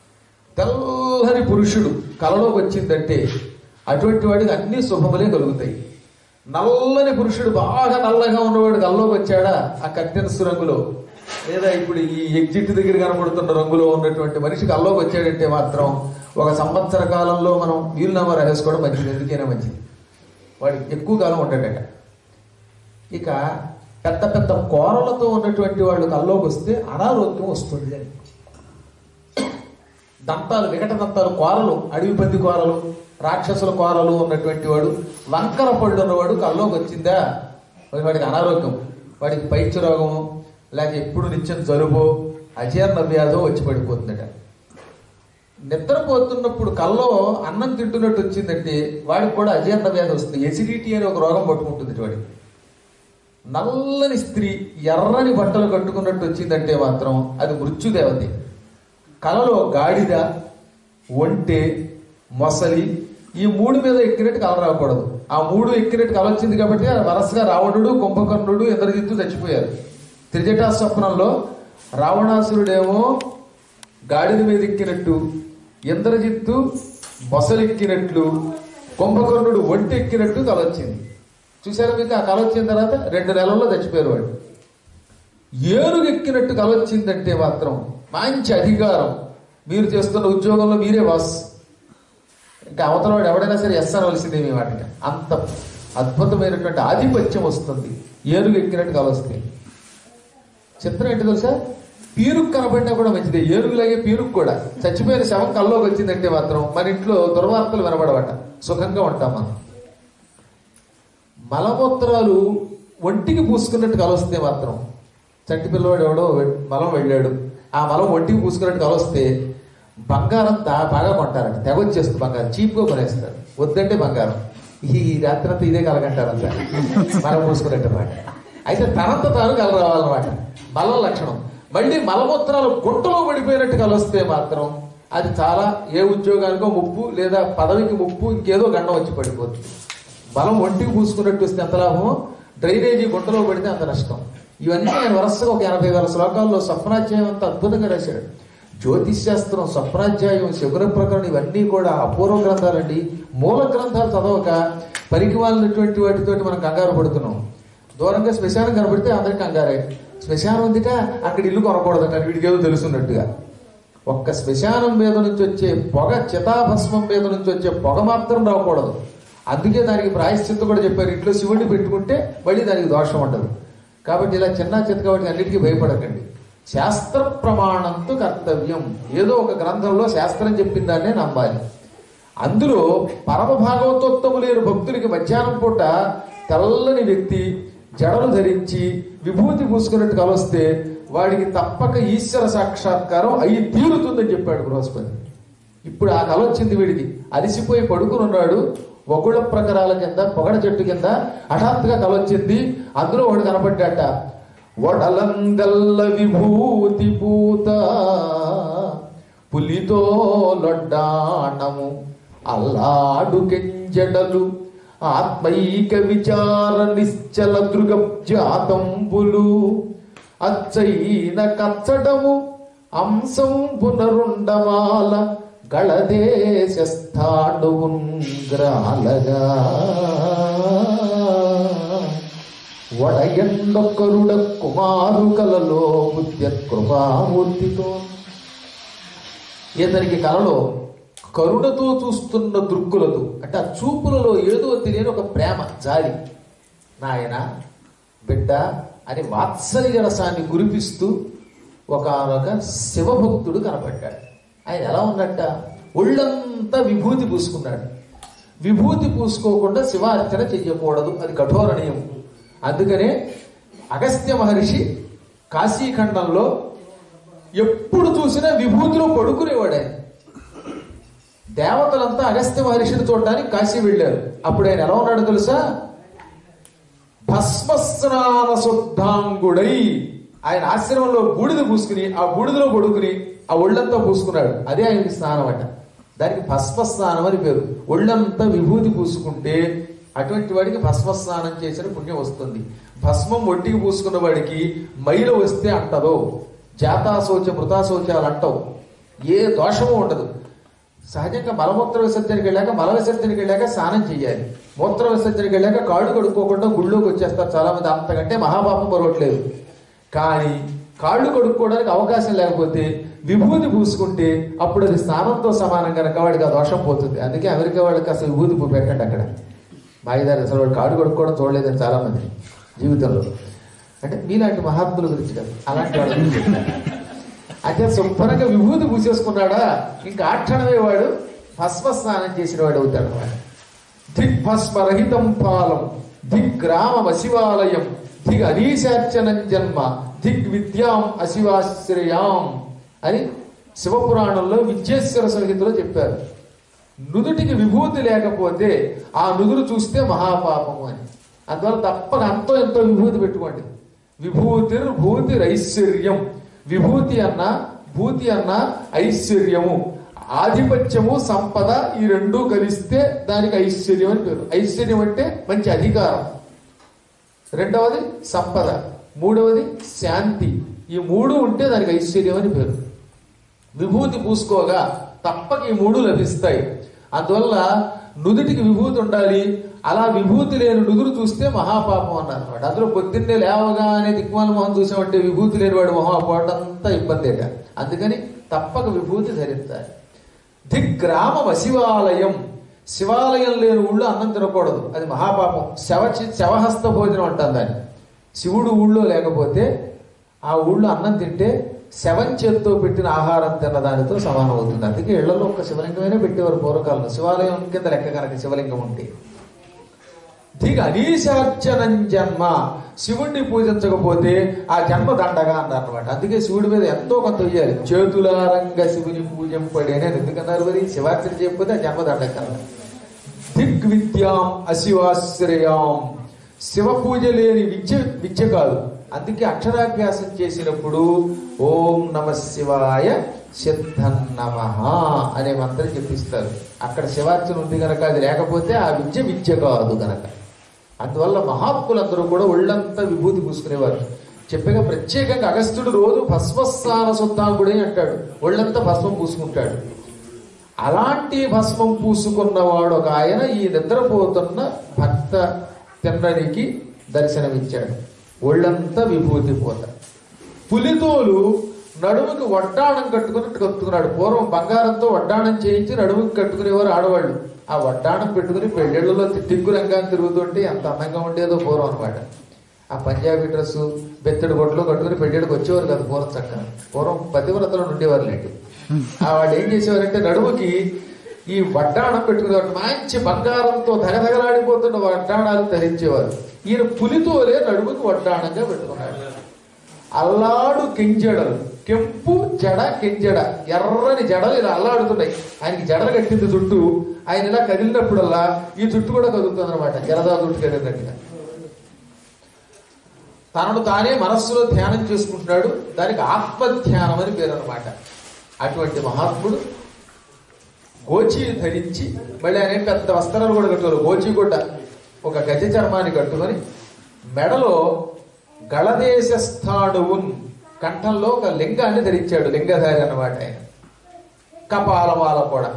తెల్లని పురుషుడు కళలోకి వచ్చిందంటే అటువంటి వాడికి అన్ని శుభములే కలుగుతాయి నల్లని పురుషుడు బాగా నల్లగా ఉన్నవాడు కళ్ళలోకి వచ్చాడా ఆ కట్టెనసు రంగులో లేదా ఇప్పుడు ఈ ఎగ్జిట్ దగ్గర కనబడుతున్న రంగులో ఉన్నటువంటి మనిషి కల్లోకి వచ్చాడంటే మాత్రం ఒక సంవత్సర కాలంలో మనం వీలునామా రాసేసుకోవడం మంచిది ఎందుకైనా మంచిది వాడికి ఎక్కువ కాలం ఉంటాడట ఇక పెద్ద పెద్ద కూరలతో ఉన్నటువంటి వాళ్ళు కల్లోకి వస్తే అనారోగ్యం వస్తుంది అని దంతాలు వికట దంతాలు కూరలు అడవి పంది కూరలు రాక్షసుల కూరలు ఉన్నటువంటి వాడు వంకర పళ్ళు ఉన్నవాడు కల్లోకి వచ్చిందా మరి వాడికి అనారోగ్యం వాడికి పైత్య రోగము లేక ఎప్పుడు నిత్యం జలుబు అజీర్ణ వ్యాధో వచ్చి పడిపోతుందట నిద్రపోతున్నప్పుడు కల్లో అన్నం తింటున్నట్టు వచ్చిందంటే వాడికి కూడా అజీర్ణ వ్యాధి వస్తుంది ఎసిడిటీ అనే ఒక రోగం పట్టుకుంటుంది వాడికి నల్లని స్త్రీ ఎర్రని బట్టలు కట్టుకున్నట్టు వచ్చిందంటే మాత్రం అది మృత్యుదేవతే కలలో గాడిద ఒంటె మొసలి ఈ మూడు మీద ఎక్కినట్టు కల రాకూడదు ఆ మూడు ఎక్కినట్టు కల వచ్చింది కాబట్టి ఆ వరసగా రావణుడు కుంభకర్ణుడు ఇంద్రజిత్తు చచ్చిపోయారు త్రిజటా స్వప్నంలో రావణాసురుడేమో గాడిద మీద ఎక్కినట్టు ఇంద్రజిత్తు మొసలెక్కినట్లు కుంభకర్ణుడు ఒంటి ఎక్కినట్టు కల వచ్చింది చూసారా మీకు ఆ కల వచ్చిన తర్వాత రెండు నెలల్లో చచ్చిపోయారు వాడు ఏనుగు ఎక్కినట్టు కల వచ్చిందంటే మాత్రం మంచి అధికారం మీరు చేస్తున్న ఉద్యోగంలో మీరే బాస్ ఇంకా అవతల వాడు ఎవడైనా సరే ఎస్ అనవలసిందే మీ వాటికి అంత అద్భుతమైనటువంటి ఆధిపత్యం వస్తుంది ఏనుగు ఎక్కినట్టు కల వస్తుంది చిత్రం ఏంటి తెలుసా పీరుకు కనబడినా కూడా మంచిదే ఏనుగులాగే పీరుకు కూడా చచ్చిపోయిన శవం కల్లోకి వచ్చిందంటే మాత్రం మన ఇంట్లో దుర్వార్తలు వినబడవట సుఖంగా ఉంటాం మనం మలమూత్రాలు ఒంటికి పూసుకున్నట్టు కలొస్తే మాత్రం చట్టి పిల్లవాడు ఎవడో వె- మలం వెళ్ళాడు ఆ మలం ఒంటికి పూసుకున్నట్టు కలొస్తే బంగారం దా బాగా కొంటారంట తెగొచ్చేస్తుంది బంగారం చీప్గా కొనేస్తారు వద్దంటే బంగారం ఈ రాత్రి అంతా ఇదే కలగంటారంట మలం పూసుకున్నట్టు మాట అయితే తనంత తాను కల రావాలన్నమాట మలం లక్షణం మళ్ళీ మలమూత్రాలు గుంటలో పడిపోయినట్టు కలొస్తే మాత్రం అది చాలా ఏ ఉద్యోగానికో ముప్పు లేదా పదవికి ముప్పు ఇంకేదో గండం వచ్చి పడిపోతుంది బలం ఒంటికి పూసుకున్నట్టు వస్తే ఎంత లాభం డ్రైనేజీ గుంటలో పడితే అంత నష్టం ఇవన్నీ ఆయన వరుసగా ఒక ఎనభై వేల శ్లోకాల్లో స్వప్నాధ్యాయం అంత అద్భుతంగా రాశాడు జ్యోతిష్ శాస్త్రం స్వప్నాధ్యాయం శకున ప్రకరణం ఇవన్నీ కూడా అపూర్వ గ్రంథాలండి మూల గ్రంథాలు చదవక పనికి వాళ్ళటువంటి వాటితోటి మనం కంగారు పడుతున్నాం దూరంగా శ్మశానం కనబడితే అందరికి కంగారే శ్మశానం ఉందిట అక్కడ ఇల్లు కొనకూడదట వీడికి ఏదో తెలుసున్నట్టుగా ఒక్క శ్మశానం మీద నుంచి వచ్చే పొగ చితాభస్మం మీద నుంచి వచ్చే పొగ మాత్రం రాకూడదు అందుకే దానికి ప్రాయశ్చిత్తం కూడా చెప్పారు ఇంట్లో శివుడిని పెట్టుకుంటే మళ్ళీ దానికి దోషం ఉండదు కాబట్టి ఇలా చిన్న చిత్త కాబట్టి అన్నిటికీ భయపడకండి శాస్త్ర ప్రమాణంతో కర్తవ్యం ఏదో ఒక గ్రంథంలో శాస్త్రం చెప్పిన దాన్నే నమ్మాలి అందులో పరమ భాగవతోత్తము లేని భక్తుడికి మధ్యాహ్నం పూట తెల్లని వ్యక్తి జడలు ధరించి విభూతి పూసుకున్నట్టు కలొస్తే వాడికి తప్పక ఈశ్వర సాక్షాత్కారం అయి తీరుతుందని చెప్పాడు బృహస్పతి ఇప్పుడు ఆ కల వచ్చింది వీడికి అలిసిపోయి పడుకుని ఉన్నాడు ఒగుళ ప్రకారాల కింద పొగడ చెట్టు కింద హఠాత్తుగా కల వచ్చింది అందులో వాడు కనపడ్డాట వడలందల్ల విభూతి పూత పులితో లొడ్డాణము అల్లాడు కెంజడలు ఆత్మైక విచార నిశ్చల దృగ జాతంబులు అచ్చైన కచ్చడము అంశం పునరుండమాల గళదేశస్థాణువుంగ్రాలగా వడయండొక్కరుడ కుమారు కలలో బుద్ధ్య కృపామూర్తితో ఇతనికి కలలో కరుణతో చూస్తున్న దృక్కులతో అంటే ఆ చూపులలో ఏదో తెలియని ఒక ప్రేమ జాలి నాయన బిడ్డ అని వాత్సల్య రసాన్ని కురిపిస్తూ ఒకనొక శివభక్తుడు కనపడ్డాడు ఆయన ఎలా ఉన్నట్ట ఒళ్ళంతా విభూతి పూసుకున్నాడు విభూతి పూసుకోకుండా శివార్చన చెయ్యకూడదు అది కఠోర నియమం అందుకనే అగస్త్య మహర్షి కాశీఖండంలో ఎప్పుడు చూసినా విభూతిలో పడుకునేవాడు ఆయన దేవతలంతా అగస్త్య మహర్షిని చూడడానికి కాశీ వెళ్ళారు అప్పుడు ఆయన ఎలా ఉన్నాడు తెలుసా భస్మస్నాన శుద్ధాంగుడై ఆయన ఆశ్రమంలో బూడిద పూసుకుని ఆ బూడిదలో పడుకుని ఆ ఒళ్ళంతా పూసుకున్నాడు అదే ఆయనకి స్నానం అట దానికి భస్మ స్నానం అని పేరు ఒళ్ళంతా విభూతి పూసుకుంటే అటువంటి వాడికి భస్మ స్నానం చేసిన పుణ్యం వస్తుంది భస్మం ఒంటికి పూసుకున్న వాడికి మైలు వస్తే అంటదో జాతాశోచ మృతాశోచాలు అంటవు ఏ దోషము ఉండదు సహజంగా మలమూత్ర విసర్జనకి వెళ్ళాక మల విసర్జనకి వెళ్ళాక స్నానం చేయాలి మూత్ర విసర్జనకి వెళ్ళాక కాళ్ళు కడుక్కోకుండా గుళ్ళోకి వచ్చేస్తారు చాలా మంది అంతకంటే మహాపాపం పొరవట్లేదు కానీ కాళ్ళు కడుక్కోవడానికి అవకాశం లేకపోతే విభూతి పూసుకుంటే అప్పుడు అది స్నానంతో సమానం కనుక వాడికి ఆ దోషం పోతుంది అందుకే అమెరికా వాళ్ళకి అసలు విభూతి పూ పెట్టండి అక్కడ మాయదారి అసలు వాడు కాళ్ళు కడుక్కోవడం చూడలేదని చాలా మంది జీవితంలో అంటే మీలాంటి మహాత్ముల గురించి కాదు అలాంటి వాళ్ళ గురించి చెప్తాను. అయితే శుభ్రంగా విభూతి పూసేసుకున్నాడా ఇంకా ఆ క్షణమే వాడు భస్మ స్నానం చేసిన వాడు అవుతాడు అనమాట దిగ్భస్మరహితం పాలం దిగ్గ్రామం అశివాలయం దిగ్ అనీశార్చనం జన్మ దిగ్ విద్యాం అశివాశ్రయాం అని శివపురాణంలో విద్యేశ్వర సంహితలో చెప్పారు నుదుటికి విభూతి లేకపోతే ఆ నుదురు చూస్తే మహాపాపము అని అందువల్ల తప్పక అంతో ఎంతో విభూతి పెట్టుకోండి విభూతిర్ భూతిర్ ఐశ్వర్యం విభూతి అన్న భూతి అన్న ఐశ్వర్యము ఆధిపత్యము సంపద ఈ రెండూ కలిస్తే దానికి ఐశ్వర్యం అని పేరు ఐశ్వర్యం అంటే మంచి అధికారం రెండవది సంపద మూడవది శాంతి ఈ మూడు ఉంటే దానికి ఐశ్వర్యం అని పేరు విభూతి పూసుకోగా తప్పక ఈ మూడు లభిస్తాయి అందువల్ల నుదుటికి విభూతి ఉండాలి అలా విభూతి లేని నుదురు చూస్తే మహాపాపం అన్నారు అనమాట అందులో పొద్దున్నే లేవగానే దిక్మాల మొహం చూసామంటే విభూతి లేని వాడు మొహం పోవడంతా ఇబ్బందేట అందుకని తప్పక విభూతి ధరించాలి దిగ్గ్రామం శివాలయం శివాలయం లేని ఊళ్ళో అన్నం తినకూడదు అది మహాపాపం శవ శవహస్త భోజనం అంటాం దాన్ని శివుడు ఊళ్ళో లేకపోతే ఆ ఊళ్ళో అన్నం తింటే శవం చేత్తో పెట్టిన ఆహారం తిన్న దానితో సమానం అవుతుంది అందుకే ఇళ్లలో ఒక శివలింగమైనా పెట్టేవారు పూర్వకాలంలో శివాలయం కింద లెక్క కనుక శివలింగం ఉంటే దిగ అనీశార్చనం జన్మ శివుణ్ణి పూజించకపోతే ఆ జన్మ దండగా అన్నారనమాట అందుకే శివుడి మీద ఎంతో కొంత వేయాలి చేతులారంగ శివుని పూజింపడి అని ఎందుకన్నారు మరి శివార్చన చేయకపోతే ఆ జన్మ దండగ కన్నా దిగ్విద్యాం అశివాశ్రయాం శివ పూజ లేని విద్య విద్య కాదు అందుకే అక్షరాభ్యాసం చేసినప్పుడు ఓం నమ శివాయ సిద్ధం నమ అనే మంత్రం చెప్పిస్తారు అక్కడ శివార్చన ఉంది కనుక అది లేకపోతే ఆ విద్య విద్య కాదు గనక అందువల్ల మహాత్ములందరూ కూడా ఒళ్ళంతా విభూతి పూసుకునేవారు చెప్పగా ప్రత్యేకంగా అగస్త్యుడు రోజు భస్మస్నాన శుద్ధాంగుడే అంటాడు ఒళ్ళంతా భస్మం పూసుకుంటాడు అలాంటి భస్మం పూసుకున్నవాడు ఒక ఆయన ఈ నిద్రపోతున్న భక్త తిన్ననికి దర్శనమిచ్చాడు ఒళ్ళంతా విభూతి పోత పులితోలు నడుముకి వడ్డాణం కట్టుకుని కట్టుకున్నాడు పూర్వం బంగారంతో వడ్డాణం చేయించి నడుముకి కట్టుకునేవారు ఆడవాళ్ళు ఆ వడ్డాణం పెట్టుకుని పెళ్ళిళ్ళలో తిగ్గు రంగాన్ని తిరుగుతుంటే ఎంత అందంగా ఉండేదో పూర్వం అనమాట ఆ పంజాబీ డ్రెస్సు బెత్తడి గొడ్లు కట్టుకుని పెళ్ళిళ్ళకి వచ్చేవారు కదా పూర్వం చక్కగా పూర్వం పతివ్రతలు ఉండేవారు లేండి ఆ వాళ్ళు ఏం చేసేవారంటే నడుముకి ఈ వడ్డాణం పెట్టుకునేవారు మంచి బంగారంతో ధగధగలాడిపోతున్న వడ్డాణాలు ధరించేవారు ఈయన పులితోలే నడుముకి వడ్డాణంగా పెట్టుకున్నాడు అల్లాడు కెంజడలు కెంపు జడ కెంజడ ఎర్రని జడలు ఇలా అల్లాడుతున్నాయి ఆయనకి జడలు కట్టింది జుట్టు ఆయన ఇలా కదిలినప్పుడల్లా ఈ జుట్టు కూడా కదులుతుంది అనమాట జరదా జుట్టు కదిలినట్టుగా తనను తానే మనస్సులో ధ్యానం చేసుకుంటున్నాడు దానికి ఆత్మధ్యానం అని పేరు అనమాట అటువంటి మహాత్ముడు గోచి ధరించి మళ్ళీ ఆయన పెద్ద వస్త్రాలు కూడా కట్టుకోరు గోచి గుడ్డ ఒక గజ చర్మాన్ని కట్టుకొని మెడలో గళదేశ స్థాణువున్ కంఠంలో ఒక లింగాన్ని ధరించాడు లింగధారి అన్నమాట ఆయన కపాలమాల కూడా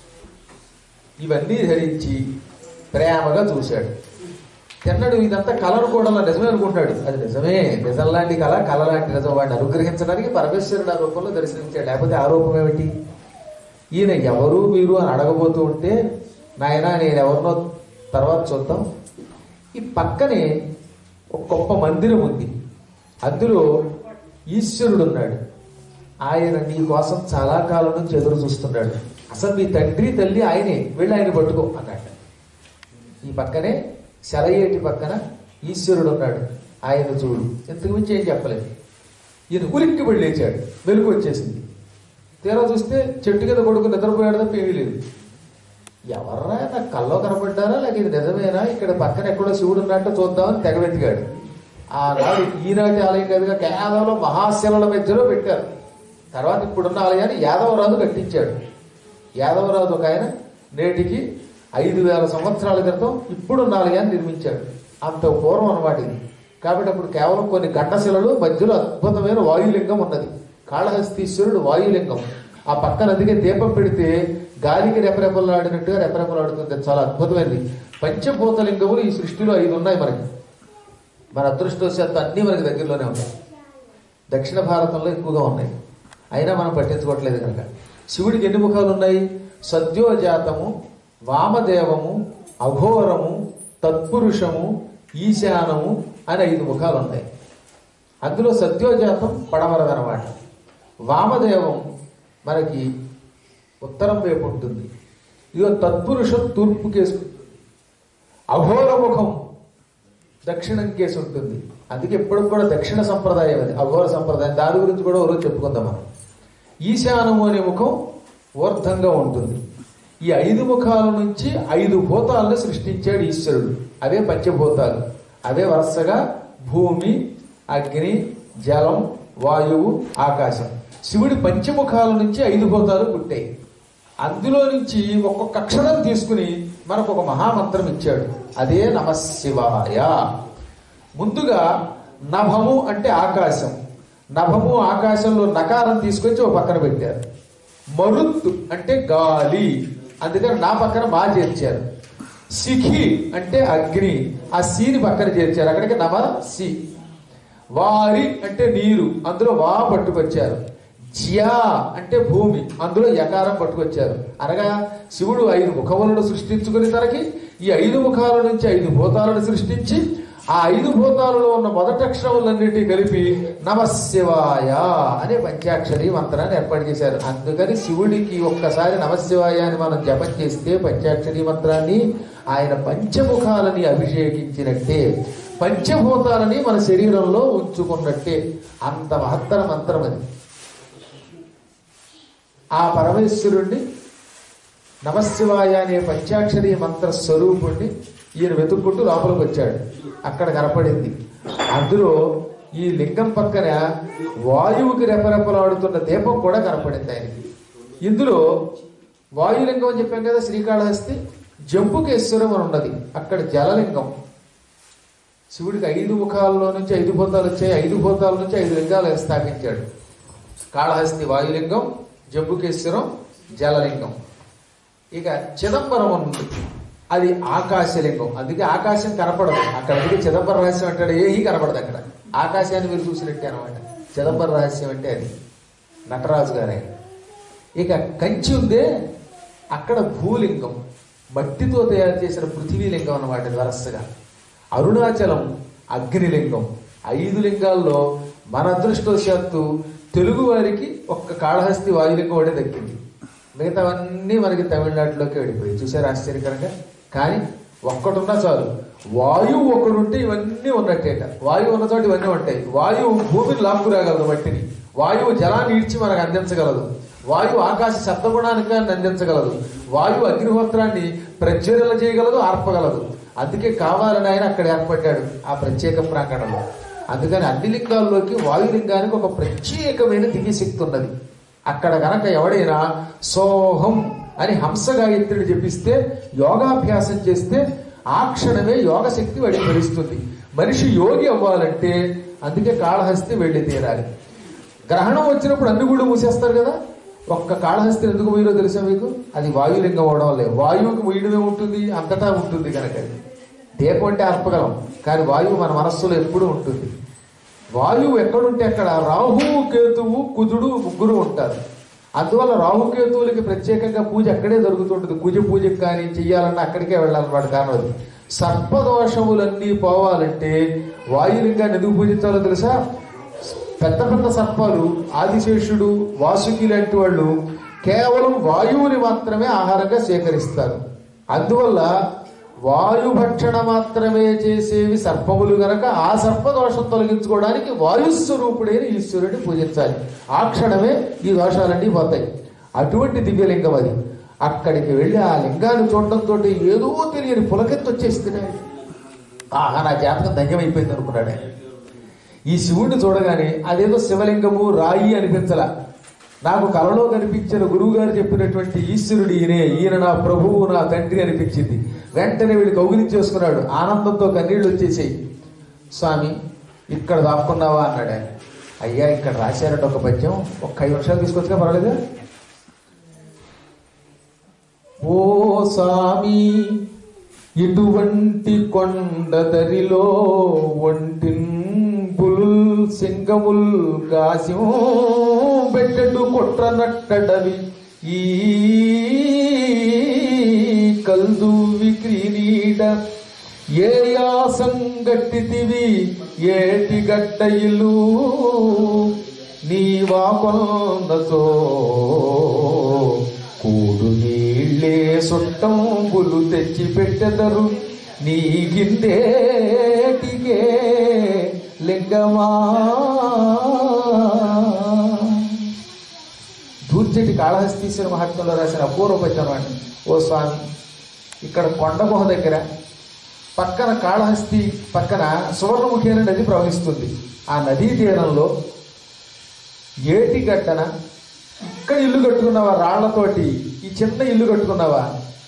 ఇవన్నీ ధరించి ప్రేమగా చూశాడు తిన్నడు ఇదంతా కళను కూడా నిజమే అనుకుంటాడు అది నిజమే నిజం లాంటి కళ కళ లాంటి నిజం వాడిని అనుగ్రహించడానికి పరమేశ్వరుడు ఆ రూపంలో దర్శనించాడు లేకపోతే ఆ రూపం ఏమిటి ఈయన ఎవరు మీరు అని అడగబోతూ ఉంటే నాయన నేను ఎవరినో తర్వాత చూద్దాం ఈ పక్కనే ఒక గొప్ప మందిరం ఉంది అందులో ఈశ్వరుడు ఉన్నాడు ఆయన నీ కోసం చాలా కాలం నుంచి ఎదురు చూస్తున్నాడు అసలు మీ తండ్రి తల్లి ఆయనే వెళ్ళి ఆయన పట్టుకో అన్నట్టు ఈ పక్కనే సెలయేటి పక్కన ఈశ్వరుడు ఉన్నాడు ఆయన చూడు ఇంతకు మించి ఏం చెప్పలేదు ఈయన ఉలిక్కి పడి లేచాడు వెలుగు వచ్చేసింది తీరా చూస్తే చెట్టు కింద కొడుకు నిద్రపోయాడు తప్ప ఏమీ లేదు ఎవర్రా నాకు కల్లో కనపడ్డారా లేక ఇది నిజమేనా ఇక్కడ పక్కన ఎక్కడో శివుడు ఉన్నట్టు చూద్దామని తెగవెతికాడు ఆనాడు ఈనాటి ఆలయం కనుక కేవలం మహాశిలల మధ్యలో పెట్టారు తర్వాత ఇప్పుడున్న ఆలయాన్ని యాదవరాజు కట్టించాడు యాదవరాజు ఒక ఆయన నేటికి ఐదు వేల సంవత్సరాల క్రితం ఇప్పుడున్న ఆలయాన్ని నిర్మించాడు అంత పూర్వం అనమాట ఇది కాబట్టి అప్పుడు కేవలం కొన్ని గంటశిలలు మధ్యలో అద్భుతమైన వాయులింగం ఉన్నది కాళహస్తీశ్వరుడు వాయులింగం ఆ పక్కన అందుకే దీపం పెడితే గాలికి రెపరెపలాడినట్టుగా రెపరెపలాడుతుంది చాలా అద్భుతమైనది పంచభూతలింగములు ఈ సృష్టిలో ఐదు ఉన్నాయి మనకి మన అదృష్టవశాత్తు అన్నీ మనకి దగ్గరలోనే ఉన్నాయి దక్షిణ భారతంలో ఎక్కువగా ఉన్నాయి అయినా మనం పట్టించుకోవట్లేదు కనుక శివుడికి ఎన్ని ముఖాలు ఉన్నాయి సద్యోజాతము వామదేవము అఘోరము తత్పురుషము ఈశానము అని ఐదు ముఖాలు ఉన్నాయి అందులో సత్యోజాతం పడమరదనమాట వామదేవం మనకి ఉత్తరం వైపు ఉంటుంది ఇదిగో తత్పురుషం తూర్పు కేసుకుంటుంది అఘోరముఖం దక్షిణం కేసు ఉంటుంది అందుకే ఎప్పుడు కూడా దక్షిణ సంప్రదాయం అది అఘోర సంప్రదాయం దాని గురించి కూడా ఒకరోజు చెప్పుకుందాం మనం ఈశానము అనే ముఖం ఊర్ధంగా ఉంటుంది ఈ ఐదు ముఖాల నుంచి ఐదు భూతాలను సృష్టించాడు ఈశ్వరుడు అవే పంచభూతాలు అవే వరుసగా భూమి అగ్ని జలం వాయువు ఆకాశం శివుడి పంచముఖాల నుంచి ఐదు భూతాలు పుట్టాయి అందులో నుంచి ఒక్కొక్క అక్షరం తీసుకుని మనకు ఒక మహామంత్రం ఇచ్చాడు అదే నమశివాయ ముందుగా నభము అంటే ఆకాశం నభము ఆకాశంలో నకారం తీసుకొచ్చి ఒక పక్కన పెట్టారు మరుత్తు అంటే గాలి అందుకని నా పక్కన మా చేర్చారు సిఖి అంటే అగ్ని ఆ సీని పక్కన చేర్చారు అక్కడికి నమ సి వారి అంటే నీరు అందులో వా పట్టుకొచ్చారు జ్యా అంటే భూమి అందులో యకారం పట్టుకొచ్చారు అనగా శివుడు ఐదు ముఖములను సృష్టించుకుని తనకి ఈ ఐదు ముఖాల నుంచి ఐదు భూతాలను సృష్టించి ఆ ఐదు భూతాలలో ఉన్న మొదటి అక్షరములన్నిటి కలిపి నమశివాయ అనే పంచాక్షరి మంత్రాన్ని ఏర్పాటు చేశారు అందుకని శివుడికి ఒక్కసారి నమశివాయ అని మనం జపం చేస్తే పంచాక్షరి మంత్రాన్ని ఆయన పంచముఖాలని అభిషేకించినట్టే పంచభూతాలని మన శరీరంలో ఉంచుకున్నట్టే అంత మహత్తర మంత్రం అది ఆ పరమేశ్వరుణ్ణి నమశివాయ అనే పంచాక్షరి మంత్ర స్వరూపుణ్ణి ఈయన వెతుక్కుంటూ లోపలికి వచ్చాడు అక్కడ కనపడింది అందులో ఈ లింగం పక్కన వాయువుకి రెపరెపలాడుతున్న దీపం కూడా కనపడింది ఆయనకి ఇందులో వాయులింగం అని చెప్పాం కదా శ్రీకాళహస్తి జంబుకేశ్వరం అని ఉన్నది అక్కడ జలలింగం శివుడికి ఐదు ముఖాల్లో నుంచి ఐదు భూతాలు వచ్చాయి ఐదు భూతాల నుంచి ఐదు లింగాలు స్థాపించాడు కాళహస్తి వాయులింగం జంబుకేశ్వరం జలలింగం ఇక చిదంబరం అని ఉంది అది ఆకాశలింగం అందుకే ఆకాశం కనపడదు అక్కడ అందుకే చిదంబర రహస్యం అంటాడు ఏహీ కనపడదు అక్కడ ఆకాశాన్ని మీరు చూసినట్టే అనమాట చిదంబర రహస్యం అంటే అది నటరాజు గారే ఇక కంచి ఉందే అక్కడ భూలింగం మట్టితో తయారు చేసిన పృథివీలింగం అన్నమాట ఇది వరసగా అరుణాచలం అగ్నిలింగం ఐదు లింగాల్లో మన అదృష్టవశాత్తు తెలుగు వారికి ఒక్క కాళహస్తి వాయులింగం ఒకటే దక్కింది మిగతావన్నీ మనకి తమిళనాడులోకి వెళ్ళిపోయి చూసారు ఆశ్చర్యకరంగా కానీ ఒక్కటున్నా చాలు వాయువు ఒకడుంటే ఇవన్నీ ఉన్నట్టేట వాయువు ఉన్న చోట ఇవన్నీ ఉంటాయి వాయువు భూమిని లాక్కురాగలదు మట్టిని వాయువు జలాన్ని ఈడ్చి మనకు అందించగలదు వాయువు ఆకాశ శబ్దగుణానికి అందించగలదు వాయువు అగ్నిహోత్రాన్ని ప్రజ్వరల చేయగలదు ఆర్పగలదు అందుకే కావాలని ఆయన అక్కడ ఏర్పడ్డాడు ఆ ప్రత్యేక ప్రాంగణంలో అందుకని అన్ని లింగాల్లోకి వాయులింగానికి ఒక ప్రత్యేకమైన దివ్యశక్తి ఉన్నది అక్కడ గనక ఎవడైనా సోహం అని హంస గాయత్రిని జపిస్తే యోగాభ్యాసం చేస్తే ఆ క్షణమే యోగ శక్తి వాడికి తెలుస్తుంది మనిషి యోగి అవ్వాలంటే అందుకే కాళహస్తి వెళ్ళి తీరాలి గ్రహణం వచ్చినప్పుడు అన్ని గుళ్ళు మూసేస్తారు కదా ఒక్క కాళహస్తి ఎందుకు పోయినో తెలుసా మీకు అది వాయులింగం అవడం వల్లే వాయువుకి మొయ్యడమే ఉంటుంది అంతటా ఉంటుంది కనుక అది దీపం అంటే అర్పగలం కానీ వాయువు మన మనస్సులో ఎప్పుడూ ఉంటుంది వాయువు ఎక్కడుంటే అక్కడ రాహువు కేతువు కుజుడు ముగ్గురు ఉంటారు అందువల్ల రాహుకేతువులకి ప్రత్యేకంగా పూజ అక్కడే జరుగుతుంటుంది కుజ పూజకి కానీ చెయ్యాలన్నా అక్కడికే వెళ్ళాలన్నమాట కారణం అది సర్పదోషములన్నీ పోవాలంటే వాయులింగాన్ని ఎందుకు పూజించాలో తెలుసా పెద్ద పెద్ద సర్పాలు ఆదిశేషుడు వాసుకి లాంటి వాళ్ళు కేవలం వాయువుని మాత్రమే ఆహారంగా సేకరిస్తారు అందువల్ల వాయుభక్షణ మాత్రమే చేసేవి సర్పములు గనక ఆ సర్పదోషం తొలగించుకోవడానికి వాయుస్వరూపుడైన ఈశ్వరుడిని పూజించాలి ఆ క్షణమే ఈ దోషాలన్నీ పోతాయి అటువంటి దివ్యలింగం అది అక్కడికి వెళ్ళి ఆ లింగాన్ని చూడడంతో ఏదో తెలియని పులకెత్తు వచ్చేస్తున్నాయి ఆహా నా జాతకం ధన్యమైపోయింది అనుకున్నాడు ఆయన. ఈ శివుడిని చూడగానే అదేదో శివలింగము రాయి అనిపించలా నాకు కలలో కనిపించిన గురువు గారు చెప్పినటువంటి ఈశ్వరుడు ఈయనే ఈయన నా ప్రభువు నా తండ్రి అనిపించింది వెంటనే వీడు కౌగిలించేసుకున్నాడు ఆనందంతో కన్నీళ్ళు వచ్చేసాయి స్వామి ఇక్కడ దాక్కున్నావా అన్నాడు ఆయన అయ్యా ఇక్కడ రాశారట ఒక పద్యం ఒక ఐదు నిమిషాలు తీసుకొచ్చుగా పర్వాలేదా ఓ స్వామి ఇటువంటి కొండదరిలో ఒంటింపులు సింగముల్ కాసిం పెట్టెడు కుట్రనట్టడవి ఈ కల్దు విక్రీనీడ ఏ యాసంగట్టితివి ఏటి గట్ట ఇల్లు నీవా కొన్నతో కూడు నీళ్ళే సొట్టంబులు తెచ్చి పెట్టెదరు నీకిందేటికే లింగమా దూర్జటి కాళహస్తీశ్వర మహాత్మ్యంలో రాసిన అపూర్వ పద్యం అండి ఓ స్వామి ఇక్కడ కొండ గుహ దగ్గర పక్కన కాళహస్తి పక్కన సువర్ణముఖి అనే నది ప్రవహిస్తుంది ఆ నదీ తీరంలో ఏటి గట్టన ఇక్కడ ఇల్లు కట్టుకున్నావా రాళ్లతోటి ఈ చిన్న ఇల్లు కట్టుకున్నావా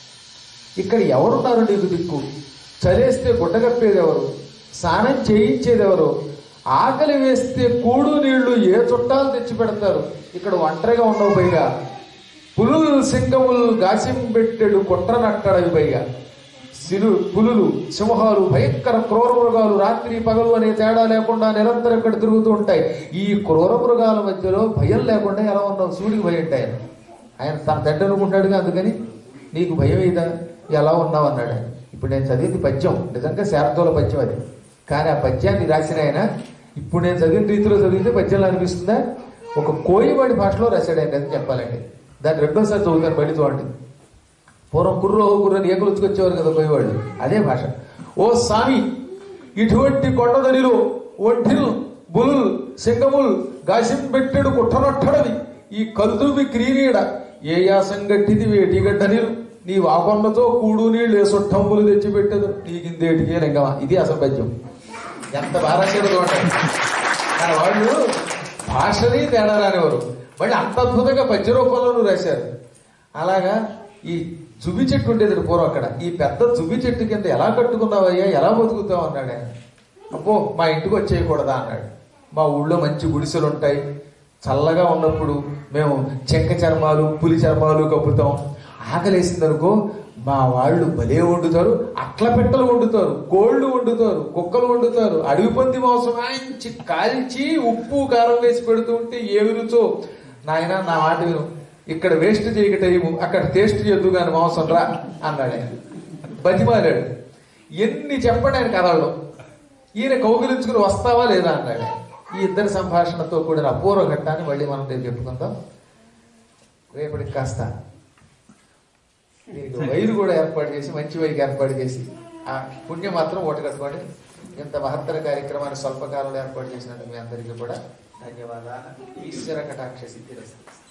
ఇక్కడ ఎవరున్నారు నీకు దిక్కు చలేస్తే గుడ్డ కప్పేది ఎవరు స్నానం చేయించేది ఎవరు ఆకలి వేస్తే కూడు నీళ్లు ఏ చుట్టాలు తెచ్చి పెడతారు ఇక్కడ ఒంటరిగా ఉండవు పైగా పులులు సింగములు గాసింబెట్టెడు కుట్ర నట్టడవి పైగా సిలు పులులు సింహాలు భయంకర క్రూర మృగాలు రాత్రి పగలు అనే తేడా లేకుండా నిరంతరం ఇక్కడ తిరుగుతూ ఉంటాయి ఈ క్రూర మృగాల మధ్యలో భయం లేకుండా ఎలా ఉన్నావు సూడికి భయం ఉంటాయి ఆయన ఆయన తన తండ్రి అనుకుంటాడుగా అందుకని నీకు భయం ఏదా ఎలా ఉన్నావు అన్నాడు ఆయన ఇప్పుడు నేను చదివింది పద్యం నిజంగా శారదోల పద్యం అది కానీ ఆ పద్యాన్ని రాసిన ఆయన ఇప్పుడు నేను చదివిన రీతిలో చదివితే పద్యంలో అనిపిస్తుందా ఒక కోయివాడి భాషలో రాశాడు ఆయన అని చెప్పాలండి దాన్ని రెండోసారి చదువుతాను బయట చూడండి పూర్వం కుర్రో కుర్రని ఏకలుచ్చుకొచ్చేవారు కదా పోయేవాళ్ళు అదే భాష ఓ స్వామి ఇటువంటి కొండదనిలో ఒంటిల్ బులుల్ సింగముల్ గాసింపెట్టెడు కుట్టనొట్టడవి ఈ కలుదువి క్రీనీడ ఏ యాసంగట్టిది వేటిగడ్డ నీరు నీ వాకొండతో కూడు నీళ్ళు ఏ సొట్టంబులు తెచ్చిపెట్టదు నీకిందేటికే లింగమా ఇది అసలు పద్యం ఎంత బాగా ఉంటాయి కానీ వాళ్ళు భాషని తేడా రానివారు మళ్ళీ అంత అద్భుతంగా పద్య రూపంలోనూ రాశారు అలాగా ఈ జుబి చెట్టు ఉండేది పూర్వం అక్కడ ఈ పెద్ద జుబి చెట్టు కింద ఎలా కట్టుకున్నావయ్యా ఎలా బతుకుతావు అన్నాడు ఆయన అబ్బో మా ఇంటికి వచ్చేయకూడదా అన్నాడు మా ఊళ్ళో మంచి గుడిసెలు ఉంటాయి చల్లగా ఉన్నప్పుడు మేము చెంక చర్మాలు పులి చర్మాలు కప్పుతాం ఆకలేసిందనుకో మా వాళ్ళు భలే వండుతారు అట్ల పెట్టలు వండుతారు కోళ్ళు వండుతారు కుక్కలు వండుతారు అడవి పంది మాంసం ఆయించి కాల్చి ఉప్పు కారం వేసి పెడుతూ ఉంటే ఏ రుచో నాయన నా మాట విను ఇక్కడ వేస్ట్ చేయక టైము అక్కడ టేస్ట్ చేద్దు కానీ మాంసం రా అన్నాడు ఆయన బతిమాలాడు ఎన్ని చెప్పండి ఆయన కథల్లో ఈయన కౌగిలించుకుని వస్తావా లేదా అన్నాడు ఆయన. ఈ ఇద్దరి సంభాషణతో కూడిన అపూర్వ ఘట్టాన్ని మళ్ళీ మనం రేపు చెప్పుకుందాం రేపటికి కాస్త దీనికి వైరు కూడా ఏర్పాటు చేసి మంచి వైకి ఏర్పాటు చేసి ఆ పుణ్యం మాత్రం ఓటు కట్టుకోండి ఇంత మహత్తర కార్యక్రమాన్ని స్వల్పకాలంలో ఏర్పాటు చేసినందుకు మీ అందరికీ కూడా ధన్యవాదాలు ఈశ్వర కటాక్ష సిద్ధిరస్తు